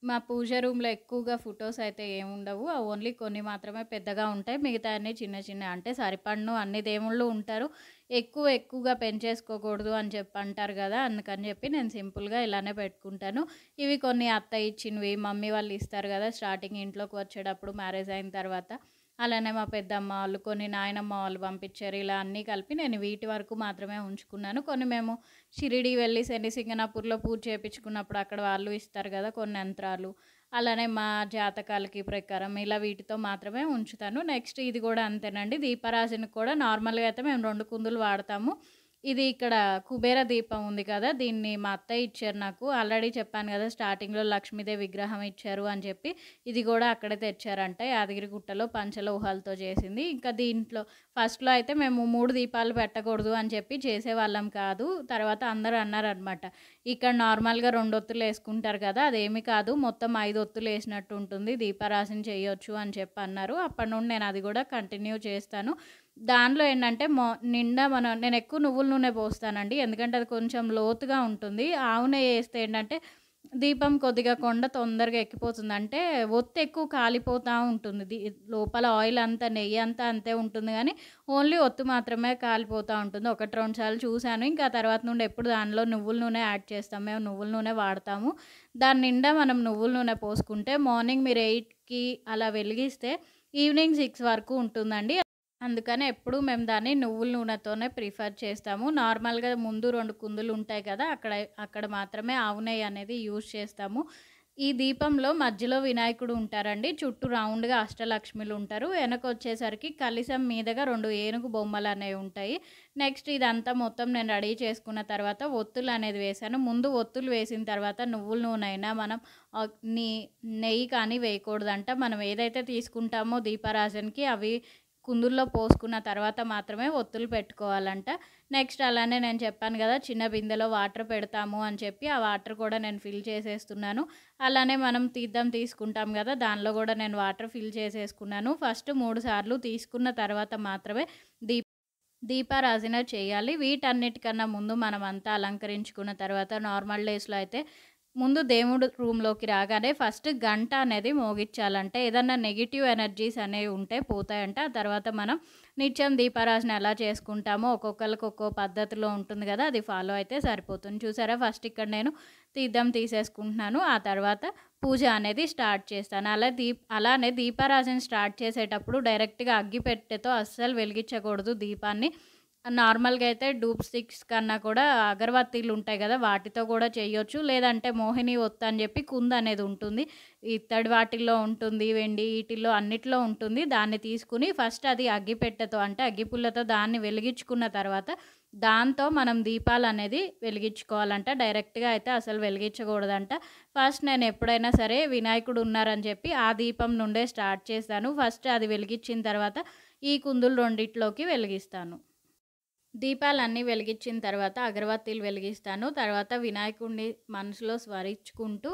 మా పూజ రూమ్‌లో ఎక్కువగా ఫోటోస్ అయితే ఏముండవు. ఓన్లీ కొన్ని మాత్రమే పెద్దగా ఉంటాయి. మిగతాయన్నీ చిన్న చిన్నయి. అంటే సరిపడను అన్ని దేవుళ్ళు ఉంటారు. ఎక్కువ ఎక్కువగా పెంచేసుకోకూడదు అని చెప్పి అంటారు గదా! అందుకని చెప్పి నేను సింపుల్‌గా ఇలానే పెట్టుకుంటాను. ఇవి కొన్ని అత్తయ్య ఇచ్చినవి, మమ్మీ వాళ్ళు ఇస్తారు గదా! స్టార్టింగ్ ఇంట్లోకి వచ్చేటప్పుడు మ్యారేజ్ అయిన తర్వాత. అలానే మా పెద్దమ్మ వాళ్ళు, కొన్ని నాయనమ్మ వాళ్ళు పంపించారు. ఇలా అన్నీ కలిపి నేను వీటి వరకు మాత్రమే ఉంచుకున్నాను. కొన్ని మేము షిరిడీ వెళ్ళి శని సింగనాపూర్‌లో పూజ చేపించుకున్నప్పుడు అక్కడ వాళ్ళు ఇస్తారు గదా! కొన్ని యంత్రాలు. అలానే మా జాతకాలకి ప్రకారం ఇలా వీటితో మాత్రమే ఉంచుతాను. నెక్స్ట్ ఇది గూడా అంతేనండి. దీపారాజనకి కూడా నార్మల్‌గా అయితే మేము 2 కుందులు వాడతాము. ఇది ఇక్కడ కుబేర దీపం ఉంది కదా! దీన్ని మా అత్తయ్య ఇచ్చారు నాకు. ఆల్రెడీ చెప్పాను గదా! స్టార్టింగ్‌లో లక్ష్మీదేవి విగ్రహం ఇచ్చారు అని చెప్పి. ఇది గూడా అక్కడే తెచ్చారంట. యాదగిరిగుట్టలో పంచలోహాలతో చేసింది. ఇంకా దీంట్లో ఫస్ట్‌లో అయితే మేము 3 దీపాలు పెట్టకూడదు అని చెప్పి చేసేవాళ్ళం కాదు. తర్వాత అందరూ అన్నారనమాట. ఇక్కడ నార్మల్‌గా 2 ఒత్తులు యేసుకుంటారు కదా! అదేమి కాదు. మొత్తం 5 ఒత్తులు యేసినట్టు ఉంటుంది. దీపారాజన చేయొచ్చు అని చెప్పి అన్నారు. అప్పటి నుండి నేను అది గూడా కంటిన్యూ చేస్తాను. దానిలో ఏంటంటే మొ నిండా మనం నేను ఎక్కువ నువ్వుల నూనె పోస్తానండి. ఎందుకంటే అది కొంచెం లోతుగా ఉంటుంది. ఆవు నెయ్యి యేస్తే ఏంటంటే దీపం కొద్దిగా కొండ తొందరగా ఎక్కిపోతుంది. అంటే ఒత్తు ఎక్కువ కాలిపోతా ఉంటుంది. ది లోపల ఆయిల్ అంతా నెయ్యి అంతా అంతే ఉంటుంది గానీ, ఓన్లీ ఒత్తు మాత్రమే కాలిపోతా ఉంటుంది. 1, 2 సార్లు చూశాను. ఇంకా తర్వాత నుండి ఎప్పుడు దానిలో నువ్వుల నూనె యాడ్ చేస్తాం. మేము నువ్వుల నూనె వాడతాము. దాని నిండా మనం నువ్వుల నూనె పోసుకుంటే మార్నింగ్ మీరు 8కి అలా వెలిగిస్తే ఈవినింగ్ 6 వరకు ఉంటుందండి. అందుకనే ఎప్పుడు మేము దాన్ని నువ్వుల నూనెతోనే ప్రిఫర్ చేస్తాము. నార్మల్‌గా ముందు 2 కుందులు ఉంటాయి కదా! అక్కడ అక్కడ మాత్రమే ఆవు నెయ్యి అనేది యూజ్ చేస్తాము. ఈ దీపంలో మధ్యలో వినాయకుడు ఉంటారండి. చుట్టూ రౌండ్‌గా అష్టలక్ష్మిలు ఉంటారు. వెనకొచ్చేసరికి కలశం మీదగా 2 ఏనుగు బొమ్మలనేవి ఉంటాయి. నెక్స్ట్ ఇదంతా మొత్తం నేను రెడీ చేసుకున్న తర్వాత ఒత్తులనేది వేశాను. ముందు ఒత్తులు వేసిన తర్వాత నువ్వుల నూనె అయినా మనం ఆహ్, నీ నెయ్యి కానీ వేయకూడదంట. మనం ఏదైతే తీసుకుంటామో దీపారాజనకి అవి కుందుల్లో పోసుకున్న తర్వాత మాత్రమే ఒత్తులు పెట్టుకోవాలంట. నెక్స్ట్ అలానే నేను చెప్పాను గదా! చిన్న బిందెలో వాటర్ పెడతాము అని చెప్పి ఆ వాటర్ కూడా నేను ఫిల్ చేసేస్తున్నాను. అలానే మనం తీర్థం తీసుకుంటాం గదా! దానిలో గూడా నేను వాటర్ ఫిల్ చేసేసుకున్నాను. ఫస్ట్ 3 సార్లు తీసుకున్న తర్వాత మాత్రమే దీప్ దీపారాజన చేయాలి. వీటన్నిటికన్నా ముందు మనమంతా అలంకరించుకున్న తర్వాత నార్మల్ డేస్‌లో అయితే ముందు దేవుడు రూమ్‌లోకి రాగానే ఫస్ట్ గంట అనేది మోగిచ్చాలంట. ఏదన్నా నెగెటివ్ ఎనర్జీస్ అనేవి ఉంటే పోతాయంట. ఆ తర్వాత మనం నిత్యం దీపారాజన ఎలా చేసుకుంటామో ఒక్కొక్కళ్ళకి ఒక్కో పద్ధతిలో ఉంటుంది గదా! అది ఫాలో అయితే సరిపోతుంది. చూసారా ఫస్ట్ ఇక్కడ నేను తీర్థం తీసేసుకుంటున్నాను. ఆ తర్వాత పూజ అనేది స్టార్ట్ చేస్తాను. అలా దీప్ అలానే దీపారాజన స్టార్ట్ చేసేటప్పుడు డైరెక్ట్‌గా అగ్గిపెట్టెతో అస్సలు వెలిగించకూడదు దీపాన్ని. నార్మల్‌గా అయితే డూప్ స్టిక్స్ కన్నా కూడా అగరబత్తీలు ఉంటాయి గదా! వాటితో కూడా చేయొచ్చు. లేదంటే మోహిని ఒత్తు అని చెప్పి కుందు అనేది ఉంటుంది. ఇత్తడి వాటిల్లో ఉంటుంది. వెండి ఈటిల్లో అన్నిట్లో ఉంటుంది. దాన్ని తీసుకొని ఫస్ట్ అది అగ్గిపెట్టెతో అంటే అగ్గిపుల్లతో దాన్ని వెలిగించుకున్న తర్వాత దాంతో మనం దీపాలనేది వెలిగించుకోవాలంట. డైరెక్ట్‌గా అయితే అసలు వెలిగించకూడదంట. ఫస్ట్ నేను ఎప్పుడైనా సరే వినాయకుడు ఉన్నారని చెప్పి ఆ దీపం నుండే స్టార్ట్ చేశాను. ఫస్ట్ అది వెలిగించిన తర్వాత ఈ కుందులు రెండిట్లోకి వెలిగిస్తాను. దీపాలన్నీ వెలిగించిన తర్వాత అగరబత్తీలు వెలిగిస్తాను. తర్వాత వినాయకుడిని మనసులో స్మరించుకుంటూ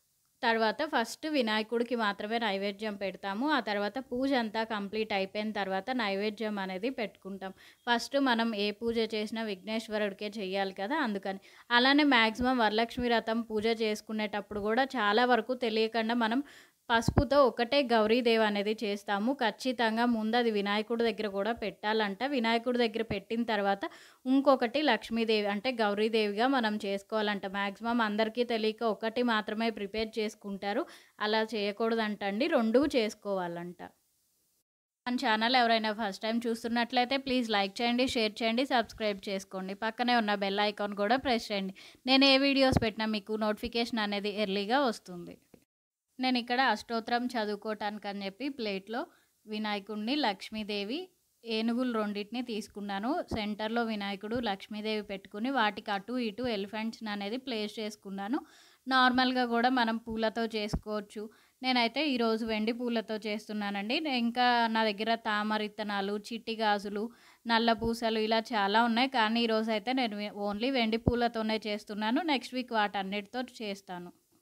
తర్వాత ఫస్ట్ వినాయకుడికి మాత్రమే నైవేద్యం పెడతాము. ఆ తర్వాత పూజ అంతా కంప్లీట్ అయిపోయిన తర్వాత నైవేద్యం అనేది పెట్టుకుంటాం. ఫస్ట్ మనం ఏ పూజ చేసినా విఘ్నేశ్వరుడికే చెయ్యాలి కదా! అందుకని. అలానే మాక్సిమం వరలక్ష్మి వ్రతం పూజ చేసుకునేటప్పుడు గూడా చాలా వరకు తెలియకుండా మనం పసుపుతో ఒకటే గౌరీదేవి అనేది చేస్తాము. ఖచ్చితంగా ముందు అది వినాయకుడి దగ్గర కూడా పెట్టాలంట. వినాయకుడి దగ్గర పెట్టిన తర్వాత ఇంకొకటి లక్ష్మీదేవి అంటే గౌరీదేవిగా మనం చేసుకోవాలంట. మాక్సిమం అందరికీ తెలియక ఒకటి మాత్రమే ప్రిపేర్ చేసుకుంటారు. అలా చేయకూడదంటండి. 2 చేసుకోవాలంట. మన ఛానల్ ఎవరైనా ఫస్ట్ టైమ్ చూస్తున్నట్లయితే ప్లీజ్ లైక్ చేయండి, షేర్ చేయండి, సబ్స్క్రైబ్ చేసుకోండి. పక్కనే ఉన్న బెల్ ఐకాన్ కూడా ప్రెస్ చేయండి. నేను ఏ వీడియోస్ పెట్టినా మీకు నోటిఫికేషన్ అనేది ఎర్లీగా వస్తుంది. నేను ఇక్కడ అష్టోత్తరం చదువుకోవటానికని చెప్పి ప్లేట్‌లో వినాయకుడిని, లక్ష్మీదేవి, ఏనుగులు రెండిటిని తీసుకున్నాను. సెంటర్‌లో వినాయకుడు, లక్ష్మీదేవి పెట్టుకొని వాటికి అటు ఇటు ఎలిఫెంట్స్‌ని అనేది ప్లేస్ చేసుకున్నాను. నార్మల్‌గా గూడా మనం పూలతో చేసుకోవచ్చు. నేనైతే ఈరోజు వెండి పూలతో చేస్తున్నానండి. నే ఇంకా నా దగ్గర తామర ఇత్తనాలు, చిట్టి గాజులు, నల్ల పూసలు ఇలా చాలా ఉన్నాయి. కానీ ఈరోజైతే నేను వె ఓన్లీ వెండి పూలతోనే చేస్తున్నాను. నెక్స్ట్ వీక్ వాటన్నిటితో చేస్తాను.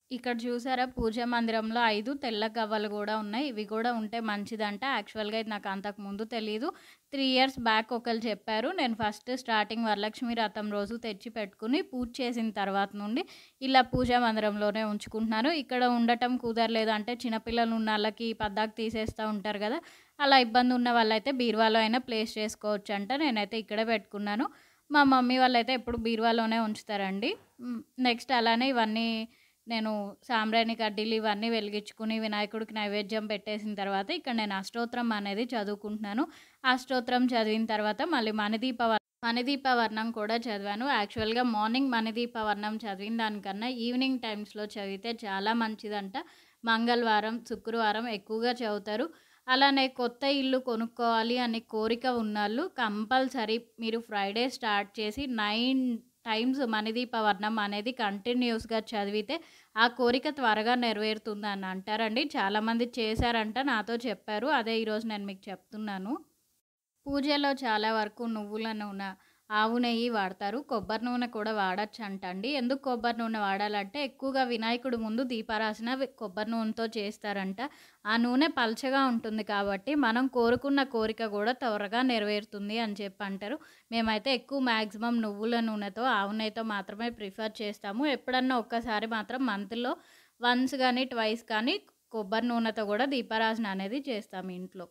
ఇక్కడ చూసారా పూజా మందిరంలో 5 తెల్ల గవ్వలు గూడా ఉన్నాయి. ఇవి గూడా ఉంటే మంచిదంట. యాక్చువల్‌గా ఇది నాకు అంతకుముందు తెలీదు. 3 ఇయర్స్ బ్యాక్ ఒకళ్ళు చెప్పారు. నేను ఫస్ట్ స్టార్టింగ్ వరలక్ష్మి వ్రతం రోజు తెచ్చి పెట్టుకుని పూజ చేసిన తర్వాత నుండి ఇలా పూజా మందిరంలోనే ఉంచుకుంటున్నాను. ఇక్కడ ఉండటం కుదరలేదు అంటే చిన్నపిల్లలు ఉన్నోళ్ళకి పద్దాక తీసేస్తా ఉంటారు గదా! అలా ఇబ్బంది ఉన్న వాళ్ళైతే బీరువాలో అయినా ప్లేస్ చేసుకోవచ్చంట. నేనైతే ఇక్కడే పెట్టుకున్నాను. మా మమ్మీ వాళ్ళైతే ఎప్పుడు బీరువాలోనే ఉంచుతారండి. హ్మ్. నెక్స్ట్ అలానే ఇవన్నీ నేను సాంబ్రాణి కడ్డీలు ఇవన్నీ వెలిగించుకుని వినాయకుడికి నైవేద్యం పెట్టేసిన తర్వాత ఇక్కడ నేను అష్టోత్తరం అనేది చదువుకుంటున్నాను. అష్టోత్తరం చదివిన తర్వాత మళ్ళీ మణిదీప వ మణిదీప వర్ణం కూడా చదివాను. యాక్చువల్‌గా మార్నింగ్ మణిదీప వర్ణం చదివిన దానికన్నా ఈవినింగ్ టైమ్స్‌లో చదివితే చాలా మంచిదంట. మంగళవారం, శుక్రవారం ఎక్కువగా చదువుతారు. అలానే కొత్త ఇల్లు కొనుక్కోవాలి అనే కోరిక ఉన్నోళ్ళు కంపల్సరీ మీరు ఫ్రైడే స్టార్ట్ చేసి 9 టైమ్స్ మణిదీప వర్ణం అనేది కంటిన్యూయస్‌గా చదివితే ఆ కోరిక త్వరగా నెరవేరుతుందని అంటారండి. చాలామంది చేశారంట. నాతో చెప్పారు. అదే ఈరోజు నేను మీకు చెప్తున్నాను. పూజలో చాలా వరకు నువ్వుల నూనె, ఆవు నెయ్యి వాడతారు. కొబ్బరి నూనె కూడా వాడొచ్చంటండి. ఎందుకు కొబ్బరి నూనె వాడాలంటే ఎక్కువగా వినాయకుడి ముందు దీపారాసన వి కొబ్బరి నూనెతో చేస్తారంట. ఆ నూనె పల్చగా ఉంటుంది కాబట్టి మనం కోరుకున్న కోరిక గూడా త్వరగా నెరవేరుతుంది అని చెప్పి అంటారు. మేమైతే ఎక్కువ మాక్సిమం నువ్వుల నూనెతో, ఆవు నెయ్యితో మాత్రమే ప్రిఫర్ చేస్తాము. ఎప్పుడన్నా ఒక్కసారి మాత్రం మంత్‌లో వన్స్ గానీ, ట్వైస్ కానీ కొబ్బరి నూనెతో గూడా దీపారాసన అనేది చేస్తాం ఇంట్లో.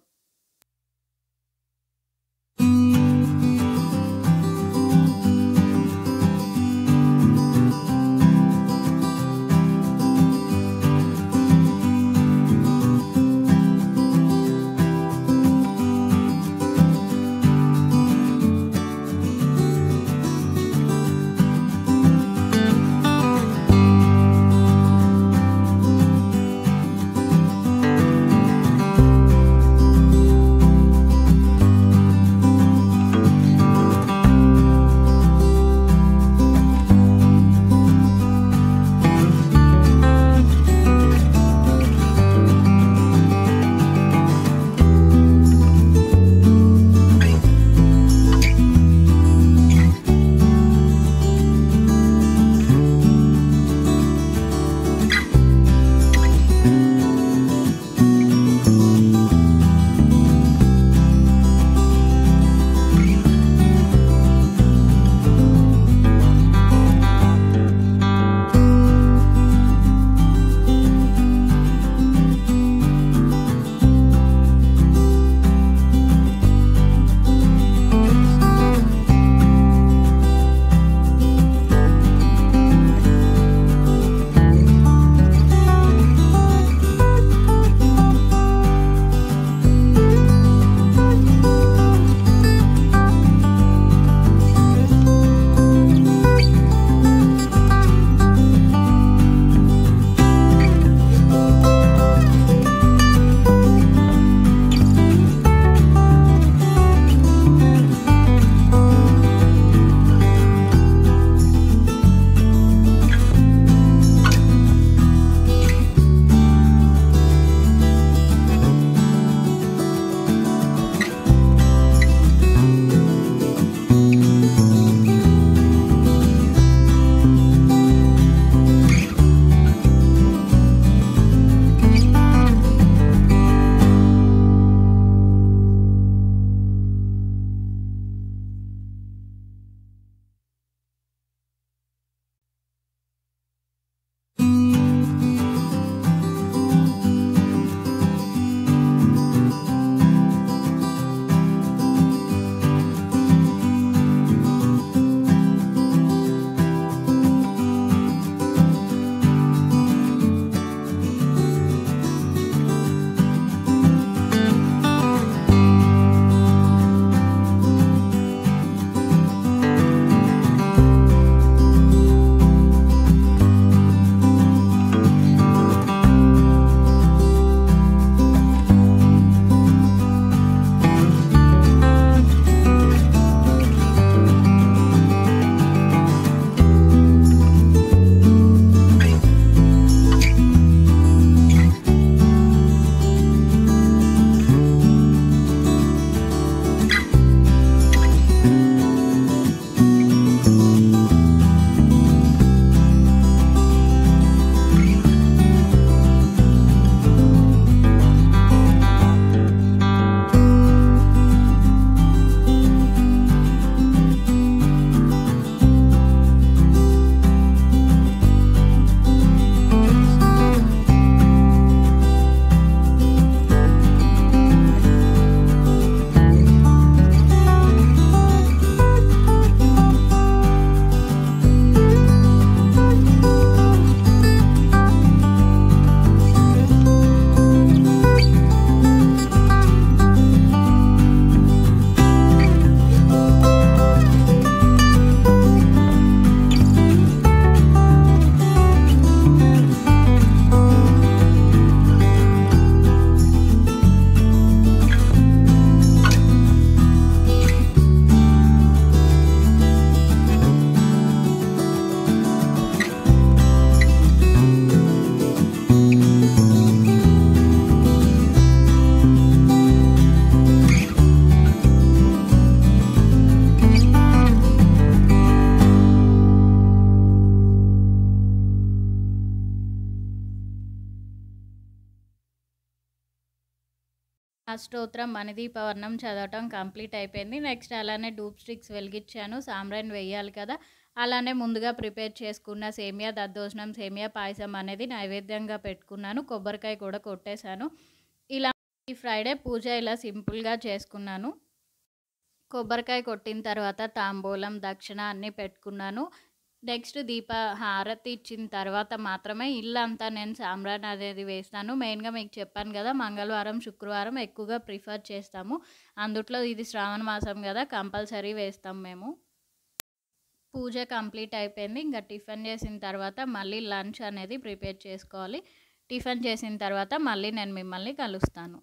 అష్టోత్తరం మణిదీపవర్ణం చదవటం కంప్లీట్ అయిపోయింది నెక్స్ట్ అలానే డూప్ స్టిక్స్ వెలిగించాను సాంబ్రాన్ వేయాలి కదా అలానే ముందుగా ప్రిపేర్ చేసుకున్న సేమియా దద్దోజనం సేమియా పాయసం అనేది నైవేద్యంగా పెట్టుకున్నాను కొబ్బరికాయ కూడా కొట్టేశాను ఇలా ఈ ఫ్రైడే పూజ ఇలా సింపుల్గా చేసుకున్నాను కొబ్బరికాయ కొట్టిన తర్వాత తాంబూలం దక్షిణ అన్నీ పెట్టుకున్నాను నెక్స్ట్ దీప హారతి ఇచ్చిన తర్వాత మాత్రమే ఇల్లు అంతా నేను సాంబ్రాన్ అనేది వేస్తాను మెయిన్గా మీకు చెప్పాను కదా మంగళవారం శుక్రవారం ఎక్కువగా ప్రిఫర్ చేస్తాము అందుట్లో ఇది శ్రావణ మాసం కదా కంపల్సరీ వేస్తాం మేము పూజ కంప్లీట్ అయిపోయింది ఇంకా టిఫిన్ చేసిన తర్వాత మళ్ళీ లంచ్ అనేది ప్రిపేర్ చేసుకోవాలి టిఫిన్ చేసిన తర్వాత మళ్ళీ నేను మిమ్మల్ని కలుస్తాను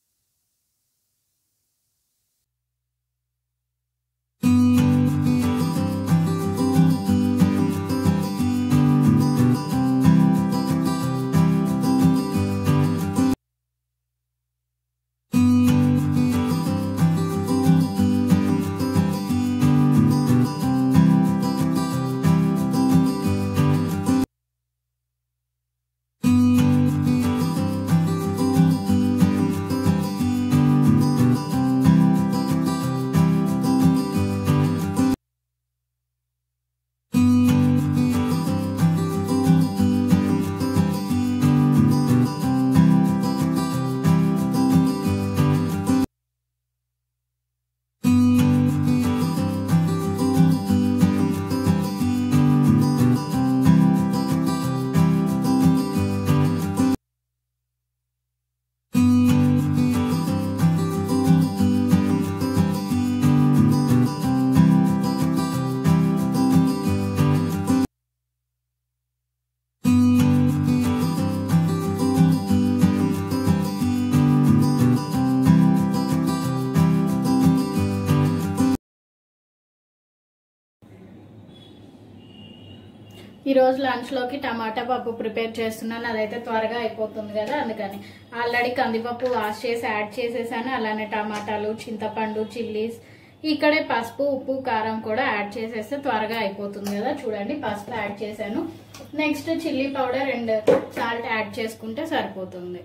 ఈరోజు లంచ్లోకి టమాటా పప్పు ప్రిపేర్ చేస్తున్నాను అదైతే త్వరగా అయిపోతుంది కదా అందుకని ఆల్రెడీ కందిపప్పు వాష్ చేసి యాడ్ చేసేసాను అలానే టమాటాలు చింతపండు చిల్లీస్ ఇక్కడే పసుపు ఉప్పు కారం కూడా యాడ్ చేసేస్తే త్వరగా అయిపోతుంది కదా చూడండి పసుపు యాడ్ చేశాను next chilli powder and salt add చేసుకుంటే సరిపోతుంది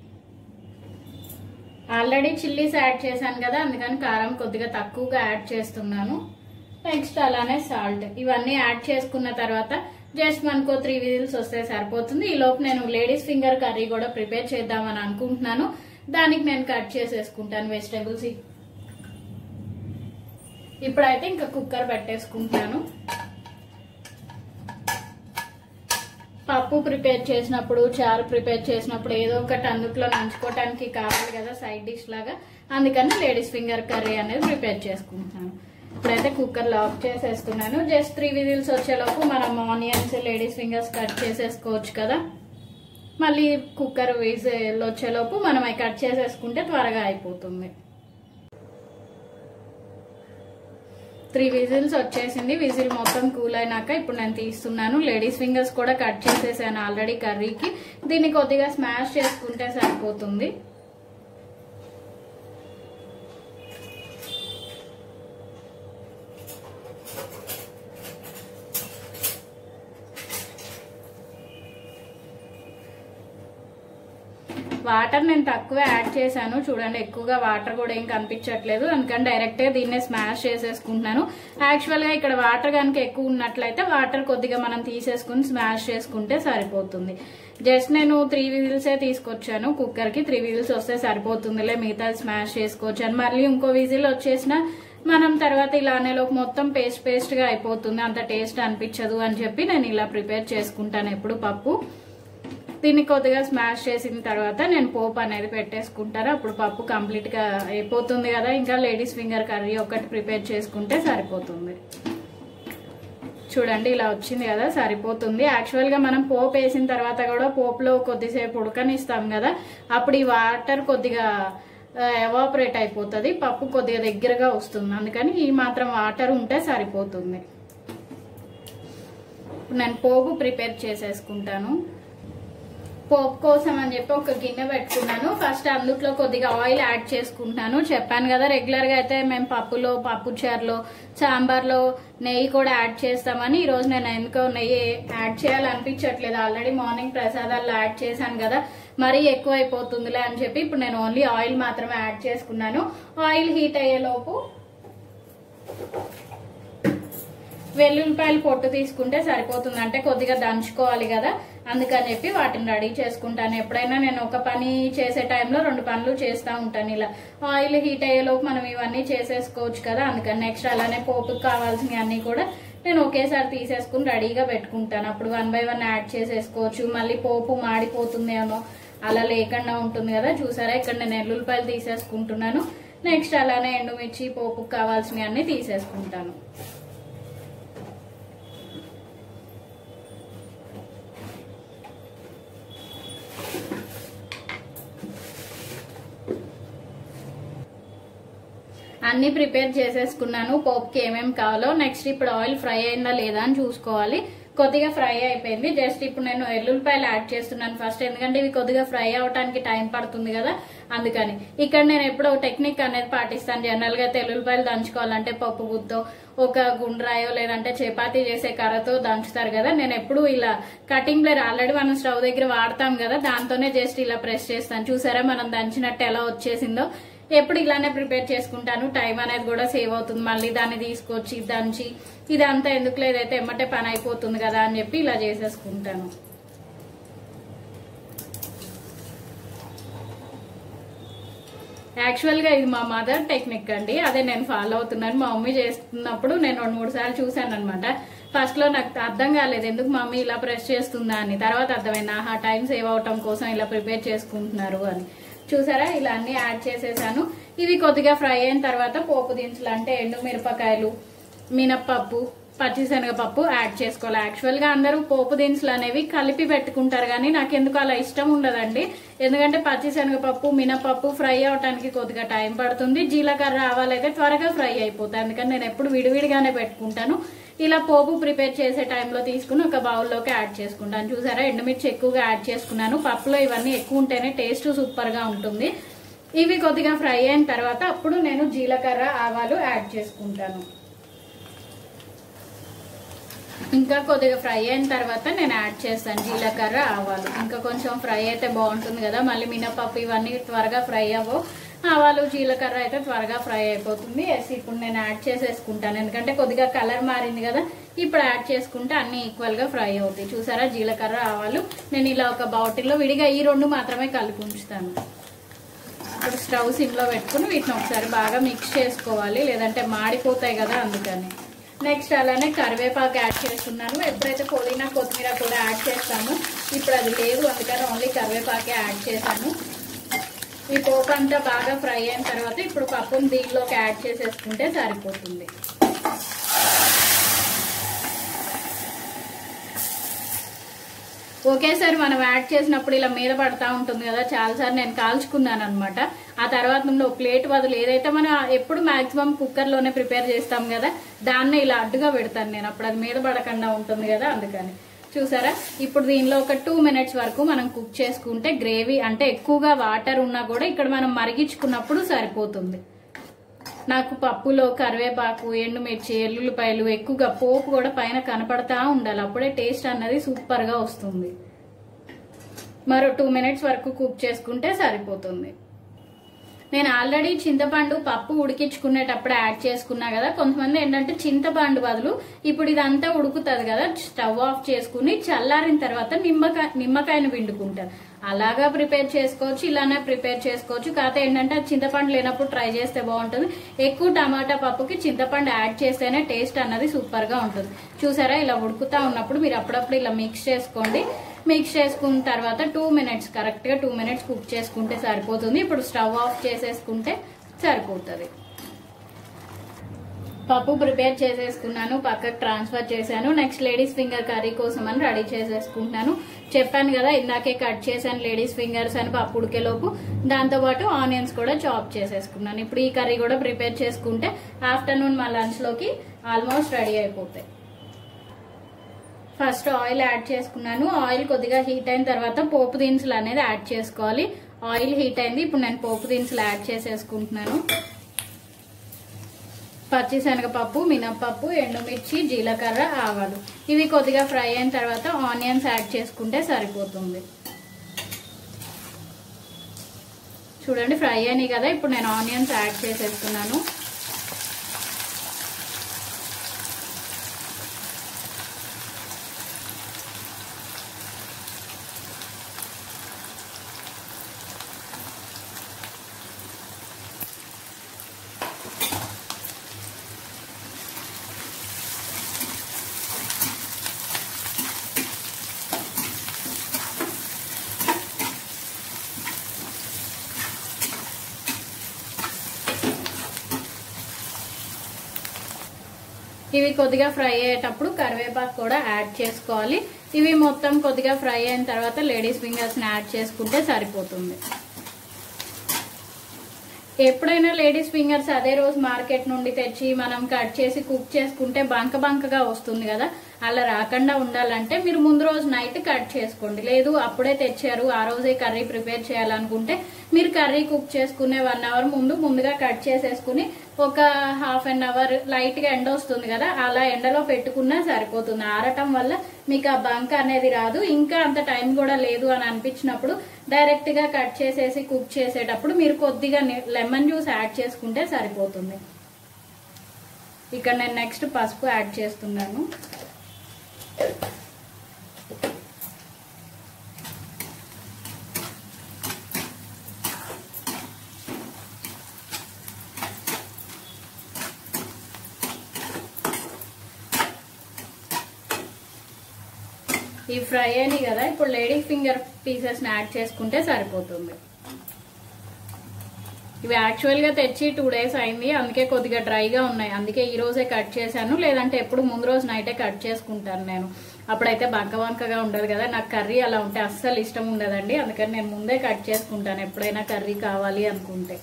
ఆల్రెడీ చిల్లీస్ యాడ్ చేశాను కదా అందుకని కారం కొద్దిగా తక్కువగా యాడ్ చేస్తున్నాను నెక్స్ట్ అలానే సాల్ట్ ఇవన్నీ యాడ్ చేసుకున్న తర్వాత జస్ట్ మనకు త్రీ విజిల్స్ వస్తే సరిపోతుంది ఈ లోపు నేను లేడీస్ ఫింగర్ కర్రీ కూడా ప్రిపేర్ చేద్దామని అనుకుంటున్నాను దానికి నేను కట్ చేసేసుకుంటాను వెజిటేబుల్స్ ఇప్పుడైతే ఇంకా కుక్కర్ పెట్టేసుకుంటాను పప్పు ప్రిపేర్ చేసినప్పుడు చారు ప్రిపేర్ చేసినప్పుడు ఏదో ఒకటి అందుట్లో నంచుకోవటానికి కావాలి కదా సైడ్ డిష్ లాగా అందుకని లేడీస్ ఫింగర్ కర్రీ అనేది ప్రిపేర్ చేసుకుంటాను ఇప్పుడైతే కుక్కర్ లాక్ చేసేస్తున్నాను జస్ట్ త్రీ విజిల్స్ వచ్చేలోపు మనం ఆనియన్స్ లేడీస్ ఫింగర్స్ కట్ చేసేసుకోవచ్చు కదా మళ్ళీ కుక్కర్ విజిల్ వచ్చేలోపు మనం అవి కట్ చేసేసుకుంటే త్వరగా అయిపోతుంది త్రీ విజిల్స్ వచ్చేసింది విజిల్ మొత్తం కూల్ అయినాక ఇప్పుడు నేను తీస్తున్నాను లేడీస్ ఫింగర్స్ కూడా కట్ చేసేసాను ఆల్రెడీ కర్రీకి దీన్ని కొద్దిగా స్మాష్ చేసుకుంటే సరిపోతుంది వాటర్ నేను తక్కువ యాడ్ చేశాను చూడండి ఎక్కువగా వాటర్ కూడా ఏం కనిపించట్లేదు అందుకని డైరెక్ట్గా దీన్నే స్మాష్ చేసేసుకుంటున్నాను యాక్చువల్గా ఇక్కడ వాటర్ కనుక ఎక్కువ ఉన్నట్లయితే వాటర్ కొద్దిగా మనం తీసేసుకుని స్మాష్ చేసుకుంటే సరిపోతుంది జస్ట్ నేను త్రీ విజిల్సే తీసుకొచ్చాను కుక్కర్కి త్రీ విజిల్స్ వస్తే సరిపోతుందిలే మిగతా స్మాష్ చేసుకోవచ్చాను మళ్ళీ ఇంకో విజిల్ వచ్చేసిన మనం తర్వాత ఇలా అనేలోపు మొత్తం పేస్ట్ పేస్ట్గా అయిపోతుంది అంత టేస్ట్ అనిపించదు అని చెప్పి నేను ఇలా ప్రిపేర్ చేసుకుంటాను ఎప్పుడు పప్పు దీన్ని కొద్దిగా స్మాష్ చేసిన తర్వాత నేను పోపు అనేది పెట్టేసుకుంటాను అప్పుడు పప్పు కంప్లీట్గా అయిపోతుంది కదా ఇంకా లేడీస్ ఫింగర్ కర్రీ ఒకటి ప్రిపేర్ చేసుకుంటే సరిపోతుంది చూడండి ఇలా వచ్చింది కదా సరిపోతుంది యాక్చువల్గా మనం పోపు వేసిన తర్వాత కూడా పోపులో కొద్దిసేపు ఉడకనిస్తాం కదా అప్పుడు ఈ వాటర్ కొద్దిగా ఎవాపరేట్ అయిపోతుంది పప్పు కొద్దిగా దగ్గరగా వస్తుంది అందుకని ఈ మాత్రం వాటర్ ఉంటే సరిపోతుంది ఇప్పుడు నేను పోపు ప్రిపేర్ చేసేసుకుంటాను పోపు కోసం అని చెప్పి ఒక గిన్నె పెట్టుకున్నాను ఫస్ట్ అందుట్లో కొద్దిగా ఆయిల్ యాడ్ చేసుకుంటున్నాను చెప్పాను కదా రెగ్యులర్ గా అయితే మేము పప్పులో పప్పు చారులో సాంబార్లో నెయ్యి కూడా యాడ్ చేస్తామని ఈ రోజు నేను ఎందుకో నెయ్యి యాడ్ చేయాలనిపించట్లేదు ఆల్రెడీ మార్నింగ్ ప్రసాదాల్లో యాడ్ చేశాను కదా మరీ ఎక్కువ అయిపోతుందిలే అని చెప్పి ఇప్పుడు నేను ఓన్లీ ఆయిల్ మాత్రమే యాడ్ చేసుకున్నాను ఆయిల్ హీట్ అయ్యేలోపు వెల్లుల్లిపాయలు పొట్టు తీసుకుంటే సరిపోతుంది అంటే కొద్దిగా దంచుకోవాలి కదా అందుకని చెప్పి వాటిని రెడీ చేసుకుంటాను ఎప్పుడైనా నేను ఒక పని చేసే టైంలో రెండు పనులు చేస్తూ ఉంటాను ఇలా ఆయిల్ హీట్ అయ్యేలోపు మనం ఇవన్నీ చేసేసుకోవచ్చు కదా అందుకని నెక్స్ట్ అలానే పోపుకి కావాల్సినవి అన్నీ కూడా నేను ఒకేసారి తీసేసుకుని రెడీగా పెట్టుకుంటాను అప్పుడు వన్ బై వన్ యాడ్ చేసేసుకోవచ్చు మళ్ళీ పోపు మాడిపోతుందేమో అలా లేకుండా ఉంటుంది కదా చూసారా ఇక్కడ నేను ఎల్లుల్లిపాయలు తీసేసుకుంటున్నాను నెక్స్ట్ అలానే ఎండుమిర్చి పోపుకి కావాల్సినవి అన్నీ తీసేసుకుంటాను అన్ని ప్రిపేర్ చేసేసుకున్నాను పోపుకి ఏమేమి కావాలో నెక్స్ట్ ఇప్పుడు ఆయిల్ ఫ్రై అయిందా లేదా అని చూసుకోవాలి కొద్దిగా ఫ్రై అయిపోయింది జస్ట్ ఇప్పుడు నేను ఎల్లుల్లిపాయలు యాడ్ చేస్తున్నాను ఫస్ట్ ఎందుకంటే ఇవి కొద్దిగా ఫ్రై అవడానికి టైం పడుతుంది కదా అందుకని ఇక్కడ నేను ఎప్పుడో టెక్నిక్ అనేది పాటిస్తాను జనరల్ గా అయితే ఎల్లుల్లిపాయలు దంచుకోవాలంటే పప్పు గుత్తో ఒక గుండ్రాయో లేదంటే చపాతీ చేసే కర్రతో దంచుతారు కదా నేను ఎప్పుడు ఇలా కటింగ్ ప్లేర్ ఆల్రెడీ మనం స్టవ్ దగ్గర వాడతాం కదా దాంతోనే జస్ట్ ఇలా ప్రెస్ చేస్తాను చూసారా మనం దంచినట్టు ఎలా వచ్చేసిందో ఎప్పుడు ఇలానే ప్రిపేర్ చేసుకుంటాను టైం అనేది కూడా సేవ్ అవుతుంది మళ్ళీ దాన్ని తీసుకొచ్చి దంచి ఇదంతా ఎందుకు లేదైతే ఎమ్మటే పని అయిపోతుంది కదా అని చెప్పి ఇలా చేసేసుకుంటాను యాక్చువల్ గా ఇది మా మదర్ టెక్నిక్ అండి అదే నేను ఫాలో అవుతున్నాను మా మమ్మీ చేస్తున్నప్పుడు నేను రెండు మూడు సార్లు చూసాను అనమాట ఫస్ట్ లో నాకు అర్థం కాలేదు ఎందుకు మమ్మీ ఇలా ప్రెస్ చేస్తుందా అని తర్వాత అర్థమైంది ఆహా టైం సేవ్ అవటం కోసం ఇలా ప్రిపేర్ చేసుకుంటున్నారు అని చూసారా ఇలా అన్ని యాడ్ చేసేసాను ఇవి కొద్దిగా ఫ్రై అయిన తర్వాత పోపు దినుసులు అంటే ఎండు మిరపకాయలు మినప్పప్పు పచ్చిశనగపప్పు యాడ్ చేసుకోవాలి యాక్చువల్ గా అందరూ పోపు దినుసులు అనేవి కలిపి పెట్టుకుంటారు కానీ నాకు ఎందుకు అలా ఇష్టం ఉండదండి ఎందుకంటే పచ్చిశనగపప్పు మినపప్పు ఫ్రై అవటానికి కొద్దిగా టైం పడుతుంది జీలకర్ర ఆవాలైతే త్వరగా ఫ్రై అయిపోతాయి అందుకని నేను ఎప్పుడు విడివిడిగానే పెట్టుకుంటాను ఇలా పోపు ప్రిపేర్ చేసే టైంలో తీసుకుని ఒక బౌల్లోకి యాడ్ చేసుకుంటాను చూసారా ఎండుమిర్చి ఎక్కువగా యాడ్ చేసుకున్నాను పప్పులో ఇవన్నీ ఎక్కువ ఉంటేనే టేస్ట్ సూపర్ గా ఉంటుంది ఇవి కొద్దిగా ఫ్రై అయిన తర్వాత అప్పుడు నేను జీలకర్ర ఆవాలు యాడ్ చేసుకుంటాను ఇంకా కొద్దిగా ఫ్రై అయిన తర్వాత నేను యాడ్ చేస్తాను జీలకర్ర ఆవాలు ఇంకా కొంచెం ఫ్రై అయితే బాగుంటుంది కదా మళ్ళీ మినపప్పు ఇవన్నీ త్వరగా ఫ్రై అవ్వవు ఆవాలు జీలకర్ర అయితే త్వరగా ఫ్రై అయిపోతుంది ఎస్ ఇప్పుడు నేను యాడ్ చేసేసుకుంటాను ఎందుకంటే కొద్దిగా కలర్ మారింది కదా ఇప్పుడు యాడ్ చేసుకుంటే అన్ని ఈక్వల్ గా ఫ్రై అవుతాయి చూసారా జీలకర్ర ఆవాలు నేను ఇలా ఒక బాటిల్లో విడిగా ఈ రెండు మాత్రమే కలిపి ఉంచుతాను ఇప్పుడు స్టవ్ సిమ్ లో పెట్టుకుని వీటిని ఒకసారి బాగా మిక్స్ చేసుకోవాలి లేదంటే మాడిపోతాయి కదా అందుకని నెక్స్ట్ అలానే కరివేపాకు యాడ్ చేస్తున్నాను ఎప్పుడైతే పుదీనా కొత్తిమీర కూడా యాడ్ చేస్తాము ఇప్పుడు అది లేదు అందుకని ఓన్లీ కరివేపాకే యాడ్ చేశాను ఈ పోపు అంతా బాగా ఫ్రై అయిన తర్వాత ఇప్పుడు పప్పును దీనిలోకి యాడ్ చేసేసుకుంటే సరిపోతుంది ఒకేసారి మనం యాడ్ చేసినప్పుడు ఇలా మీద పడతా ఉంటుంది కదా చాలాసార్లు నేను కాల్చుకున్నాను అనమాట ఆ తర్వాత నుండి ఒక ప్లేట్ బదులు ఏదైతే మనం ఎప్పుడు మాక్సిమం కుక్కర్లోనే ప్రిపేర్ చేస్తాం కదా దాన్నే ఇలా అడ్డుగా పెడతాను నేను అప్పుడు అది మీద పడకుండా ఉంటుంది కదా అందుకని చూసారా ఇప్పుడు దీనిలో ఒక టూ మినిట్స్ వరకు మనం కుక్ చేసుకుంటే గ్రేవీ అంటే ఎక్కువగా వాటర్ ఉన్నా కూడా ఇక్కడ మనం మరిగించుకున్నప్పుడు సరిపోతుంది నాకు పప్పులో కరివేపాకు ఎండుమిర్చి ఎల్లుల్లిపాయలు ఎక్కువగా పోపు కూడా పైన కనపడతా ఉండాలి అప్పుడే టేస్ట్ అన్నది సూపర్ గా వస్తుంది మరో టూ మినిట్స్ వరకు కుక్ చేసుకుంటే సరిపోతుంది నేను ఆల్రెడీ చింతపండు పప్పు ఉడికించుకునేటప్పుడు యాడ్ చేసుకున్నా కదా కొంతమంది ఏంటంటే చింతపండు బదులు ఇప్పుడు ఇదంతా ఉడుకుతుంది కదా స్టవ్ ఆఫ్ చేసుకుని చల్లారిన తర్వాత నిమ్మకాయ నిమ్మకాయను పిండుకుంటారు అలాగా ప్రిపేర్ చేసుకోవచ్చు ఇలానే ప్రిపేర్ చేసుకోవచ్చు కాకపోతే ఏంటంటే అది చింతపండు లేనప్పుడు ట్రై చేస్తే బాగుంటుంది ఎక్కువ టమాటా పప్పుకి చింతపండు యాడ్ చేస్తేనే టేస్ట్ అన్నది సూపర్ గా ఉంటుంది చూసారా ఇలా ఉడుకుతా ఉన్నప్పుడు మీరు అప్పుడప్పుడు ఇలా మిక్స్ చేసుకోండి మిక్స్ చేసుకున్న తర్వాత టూ మినిట్స్ కరెక్ట్ గా టూ మినిట్స్ కుక్ చేసుకుంటే సరిపోతుంది ఇప్పుడు స్టవ్ ఆఫ్ చేసేసుకుంటే సరిపోతుంది పప్పు ప్రిపేర్ చేసేసుకున్నాను పక్కకు ట్రాన్స్ఫర్ చేశాను నెక్స్ట్ లేడీస్ ఫింగర్ కర్రీ కోసం అని రెడీ చేసేసుకుంటున్నాను చెప్పాను కదా ఇందాకే కట్ చేశాను లేడీస్ ఫింగర్స్ అని పప్పు ఉడికేలోపు దాంతోపాటు ఆనియన్స్ కూడా చాప్ చేసేసుకున్నాను ఇప్పుడు ఈ కర్రీ కూడా ప్రిపేర్ చేసుకుంటే ఆఫ్టర్నూన్ మా లంచ్లోకి ఆల్మోస్ట్ రెడీ అయిపోతాయి ఫస్ట్ ఆయిల్ యాడ్ చేసుకున్నాను ఆయిల్ కొద్దిగా హీట్ అయిన తర్వాత పోపు దినుసులు అనేది యాడ్ చేసుకోవాలి ఆయిల్ హీట్ అయింది ఇప్పుడు నేను పోపు దినుసులు యాడ్ చేసేసుకుంటున్నాను పచ్చిశనగపప్పు మినప్పప్పు ఎండుమిర్చి జీలకర్ర ఆవాలు ఇవి కొద్దిగా ఫ్రై అయిన తర్వాత ఆనియన్స్ యాడ్ చేసుకుంటే సరిపోతుంది చూడండి ఫ్రై అయినాయి కదా ఇప్పుడు నేను ఆనియన్స్ యాడ్ చేసేస్తున్నాను ఇవి కొద్దిగా ఫ్రై అయ్యేటప్పుడు కరివేపాకు కూడా యాడ్ చేసుకోవాలి ఇవి మొత్తం కొద్దిగా ఫ్రై అయిన తర్వాత లేడీస్ ఫింగర్స్ని యాడ్ చేసుకుంటే సరిపోతుంది ఎప్పుడైనా లేడీస్ ఫింగర్స్ అదే రోజు మార్కెట్ నుండి తెచ్చి మనం కట్ చేసి కుక్ చేసుకుంటే బంక బంకగా వస్తుంది కదా అలా రాకుండా ఉండాలంటే మీరు ముందు రోజు నైట్ కట్ చేసుకోండి లేదు అప్పుడే తెచ్చారు ఆ రోజే కర్రీ ప్రిపేర్ చేయాలనుకుంటే మీరు కర్రీ కుక్ చేసుకునే వన్ అవర్ ముందు ముందుగా కట్ చేసేసుకుని ఒక హాఫ్ అన్ అవర్ లైట్ గా ఎండ వస్తుంది కదా అలా ఎండలో పెట్టుకున్నా సరిపోతుంది ఆరటం వల్ల మీకు ఆ బంక అనేది రాదు ఇంకా అంత టైం కూడా లేదు అని అనిపించినప్పుడు డైరెక్ట్ గా కట్ చేసేసి కుక్ చేసేటప్పుడు మీరు కొద్దిగా లెమన్ జ్యూస్ యాడ్ చేసుకుంటే సరిపోతుంది ఇక్కడ నేను నెక్స్ట్ పసుపు యాడ్ చేస్తున్నాను ఈ ఫ్రై అయినాయి కదా ఇప్పుడు లేడీ ఫింగర్ పీసెస్ యాడ్ చేసుకుంటే సరిపోతుంది ఇవి యాక్చువల్ గా తెచ్చి టూ డేస్ అయింది అందుకే కొద్దిగా డ్రైగా ఉన్నాయి అందుకే ఈ రోజే కట్ చేశాను లేదంటే ఎప్పుడు ముందు రోజు నైటే కట్ చేసుకుంటాను నేను అప్పుడైతే బంక బంకగా ఉండదు కదా నాకు కర్రీ అలా ఉంటే అస్సలు ఇష్టం ఉండదండి అందుకని నేను ముందే కట్ చేసుకుంటాను ఎప్పుడైనా కర్రీ కావాలి అనుకుంటే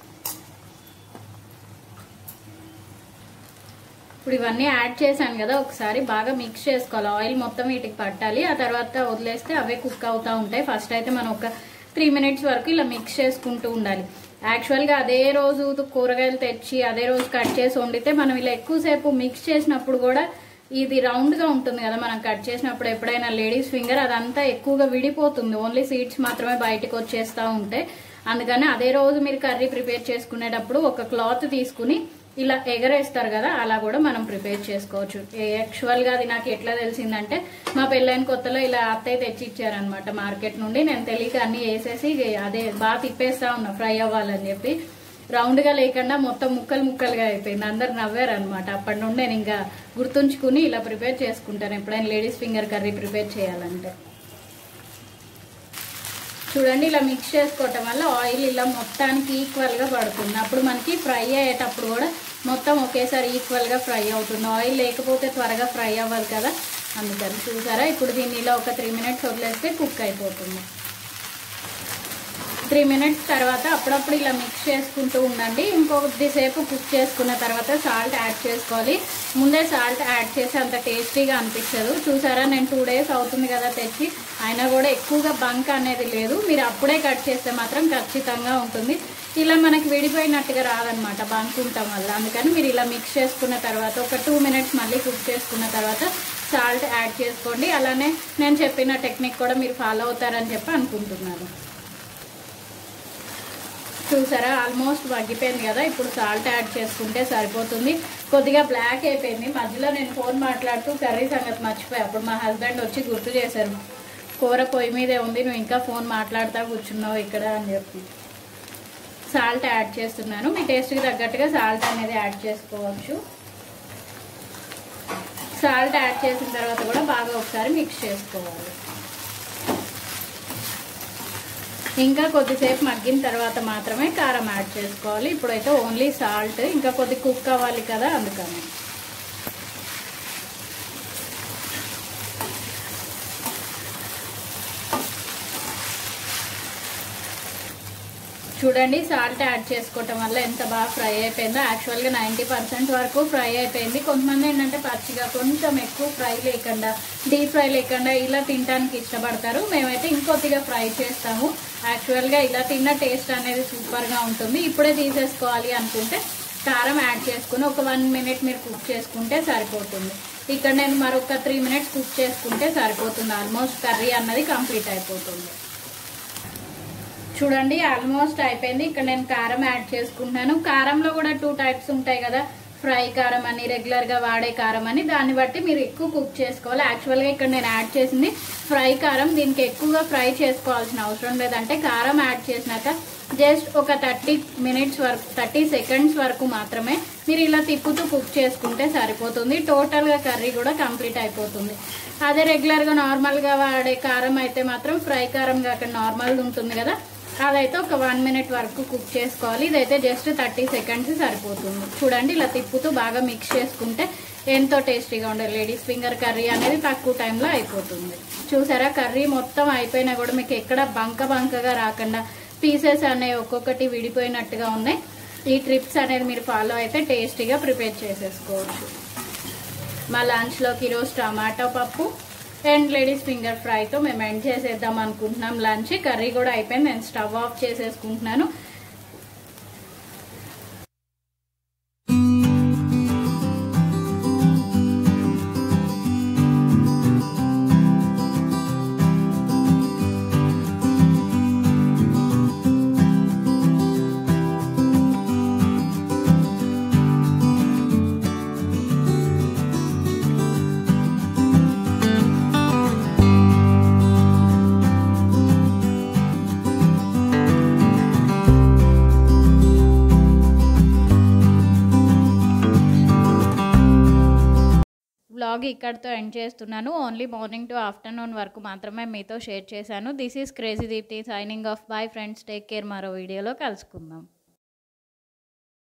ఇప్పుడు ఇవన్నీ యాడ్ చేశాను కదా ఒకసారి బాగా మిక్స్ చేసుకోవాలి ఆయిల్ మొత్తం వీటికి పట్టాలి ఆ తర్వాత వదిలేస్తే అవే కుక్ అవుతా ఉంటాయి ఫస్ట్ అయితే మనం ఒక త్రీ మినిట్స్ వరకు ఇలా మిక్స్ చేసుకుంటూ ఉండాలి యాక్చువల్గా అదే రోజు కూరగాయలు తెచ్చి అదే రోజు కట్ చేసి వండితే మనం ఇలా ఎక్కువసేపు మిక్స్ చేసినప్పుడు కూడా ఇది రౌండ్గా ఉంటుంది కదా మనం కట్ చేసినప్పుడు ఎప్పుడైనా లేడీస్ ఫింగర్ అదంతా ఎక్కువగా విడిపోతుంది ఓన్లీ సీడ్స్ మాత్రమే బయటకు వచ్చేస్తూ ఉంటాయి అందుకని అదే రోజు మీరు కర్రీ ప్రిపేర్ చేసుకునేటప్పుడు ఒక క్లాత్ తీసుకుని ఇలా ఎగరేస్తారు కదా అలా కూడా మనం ప్రిపేర్ చేసుకోవచ్చు యాక్చువల్ గా అది నాకు ఎట్లా తెలిసిందంటే మా పెళ్ళైన కొత్తలో ఇలా అత్తయ్య తెచ్చి ఇచ్చారనమాట మార్కెట్ నుండి నేను తెలియక అన్ని వేసేసి అదే బాగా తిప్పేస్తా ఉన్నా ఫ్రై అవ్వాలని చెప్పి రౌండ్ గా లేకుండా మొత్తం ముక్కలు ముక్కలుగా అయిపోయింది అందరు నవ్వారు అనమాట అప్పటి నుండి నేను ఇంకా గుర్తుంచుకుని ఇలా ప్రిపేర్ చేసుకుంటాను ఎప్పుడైనా లేడీస్ ఫింగర్ కర్రీ ప్రిపేర్ చేయాలంటే చూడండి ఇలా మిక్స్ చేసుకోవటం వల్ల ఆయిల్ ఇలా మొత్తానికి ఈక్వల్గా పడుతుంది అప్పుడు మనకి ఫ్రై అయ్యేటప్పుడు కూడా మొత్తం ఒకేసారి ఈక్వల్గా ఫ్రై అవుతుంది ఆయిల్ లేకపోతే త్వరగా ఫ్రై అవ్వాలి కదా అందుకని చూసారా ఇప్పుడు దీన్ని ఇలా ఒక త్రీ మినిట్స్ వదిలేస్తే కుక్ అయిపోతుంది త్రీ మినిట్స్ తర్వాత అప్పుడప్పుడు ఇలా మిక్స్ చేసుకుంటూ ఉండండి ఇంకొద్దిసేపు కుక్ చేసుకున్న తర్వాత సాల్ట్ యాడ్ చేసుకోవాలి ముందే సాల్ట్ యాడ్ చేసి అంత టేస్టీగా అనిపించదు చూసారా నేను టూ డేస్ అవుతుంది కదా తెచ్చి అయినా కూడా ఎక్కువగా బంక్ అనేది లేదు మీరు అప్పుడే కట్ చేస్తే మాత్రం ఖచ్చితంగా ఉంటుంది ఇలా మనకి విడిపోయినట్టుగా రాదనమాట బంక్ ఉండటం వల్ల అందుకని మీరు ఇలా మిక్స్ చేసుకున్న తర్వాత ఒక టూ మినిట్స్ మళ్ళీ కుక్ చేసుకున్న తర్వాత సాల్ట్ యాడ్ చేసుకోండి అలానే నేను చెప్పిన టెక్నిక్ కూడా మీరు ఫాలో అవుతారని చెప్పి అనుకుంటున్నాను చూసారా ఆల్మోస్ట్ మగ్గిపోయింది కదా ఇప్పుడు సాల్ట్ యాడ్ చేసుకుంటే సరిపోతుంది కొద్దిగా బ్లాక్ అయిపోయింది మధ్యలో నేను ఫోన్ మాట్లాడుతూ కర్రీ సంగతి మర్చిపోయి అప్పుడు మా హస్బెండ్ వచ్చి గుర్తు చేశారు కూర పొయ్యి మీదే ఉంది నువ్వు ఇంకా ఫోన్ మాట్లాడుతూ కూర్చున్నావు ఇక్కడ అని చెప్పి సాల్ట్ యాడ్ చేస్తున్నాను మీ టేస్ట్కి తగ్గట్టుగా సాల్ట్ అనేది యాడ్ చేసుకోవచ్చు సాల్ట్ యాడ్ చేసిన తర్వాత కూడా బాగా ఒకసారి మిక్స్ చేసుకోవాలి ఇంకా కొద్దిసేపు మగ్గిన తర్వాత మాత్రమే కారం యాడ్ చేసుకోవాలి ఇప్పుడైతే ఓన్లీ సాల్ట్ ఇంకా కొద్ది కుక్ అవ్వాలి కదా అందుకని చూడండి సాల్ట్ యాడ్ చేసుకోవటం వల్ల ఎంత బాగా ఫ్రై అయిపోయిందో యాక్చువల్గా నైంటీ పర్సెంట్ వరకు ఫ్రై అయిపోయింది కొంతమంది ఏంటంటే పచ్చిగా కొంచెం ఎక్కువ ఫ్రై లేకుండా డీప్ ఫ్రై లేకుండా ఇలా తినడానికి ఇష్టపడతారు మేమైతే ఇంకొద్దిగా ఫ్రై చేస్తాము యాక్చువల్గా ఇలా తిన్న టేస్ట్ అనేది సూపర్గా ఉంటుంది ఇప్పుడే తీసేసుకోవాలి అనుకుంటే కారం యాడ్ చేసుకుని ఒక వన్ మినిట్ మీరు కుక్ చేసుకుంటే సరిపోతుంది ఇక్కడ నేను మరొక త్రీ మినిట్స్ కుక్ చేసుకుంటే సరిపోతుంది ఆల్మోస్ట్ కర్రీ అన్నది కంప్లీట్ అయిపోతుంది చూడండి ఆల్మోస్ట్ అయిపోయింది ఇక్కడ నేను కారం యాడ్ చేసుకుంటున్నాను కారంలో కూడా టూ టైప్స్ ఉంటాయి కదా ఫ్రై కారం అని రెగ్యులర్ గా వాడే కారం అని దాన్ని బట్టి మీరు ఎక్కువ కుక్ చేసుకోవాలి యాక్చువల్ గా ఇక్కడ నేను యాడ్ చేసింది ఫ్రై కారం దీనికి ఎక్కువగా ఫ్రై చేసుకోవాల్సిన అవసరం లేదంటే కారం యాడ్ చేసినాక జస్ట్ ఒక థర్టీ మినిట్స్ వరకు థర్టీ సెకండ్స్ వరకు మాత్రమే మీరు ఇలా తిప్పుతూ కుక్ చేసుకుంటే సరిపోతుంది టోటల్గా కర్రీ కూడా కంప్లీట్ అయిపోతుంది అదే రెగ్యులర్గా నార్మల్గా వాడే కారం అయితే మాత్రం ఫ్రై కారం కాక నార్మల్గా ఉంటుంది కదా అదైతే ఒక వన్ మినిట్ వరకు కుక్ చేసుకోవాలి ఇదైతే జస్ట్ థర్టీ సెకండ్స్ సరిపోతుంది చూడండి ఇలా తిప్పుతూ బాగా మిక్స్ చేసుకుంటే ఎంతో టేస్టీగా ఉండే లేడీస్ ఫింగర్ కర్రీ అనేది తక్కువ టైంలో అయిపోతుంది చూసారా కర్రీ మొత్తం అయిపోయినా కూడా మీకు ఎక్కడ బంక బంకగా రాకుండా పీసెస్ అనేవి ఒక్కొక్కటి విడిపోయినట్టుగా ఉన్నాయి ఈ ట్రిప్స్ అనేది మీరు ఫాలో అయితే టేస్టీగా ప్రిపేర్ చేసేసుకోవచ్చు మా లంచ్లోకి ఈరోజు టమాటో పప్పు అండ్ లేడీస్ ఫింగర్ ఫ్రైతో మేము ఎండ్ చేసేద్దాం అనుకుంటున్నాం లంచ్ కర్రీ కూడా అయిపోయింది నేను స్టవ్ ఆఫ్ చేసేసుకుంటున్నాను వ్లాగ్ ఇక్కడితో ఎండ్ చేస్తున్నాను ఓన్లీ మార్నింగ్ టు ఆఫ్టర్నూన్ వరకు మాత్రమే మీతో షేర్ చేశాను this is crazy Deepthi signing off bye friends take care మరో వీడియోలో కలుసుకుందాం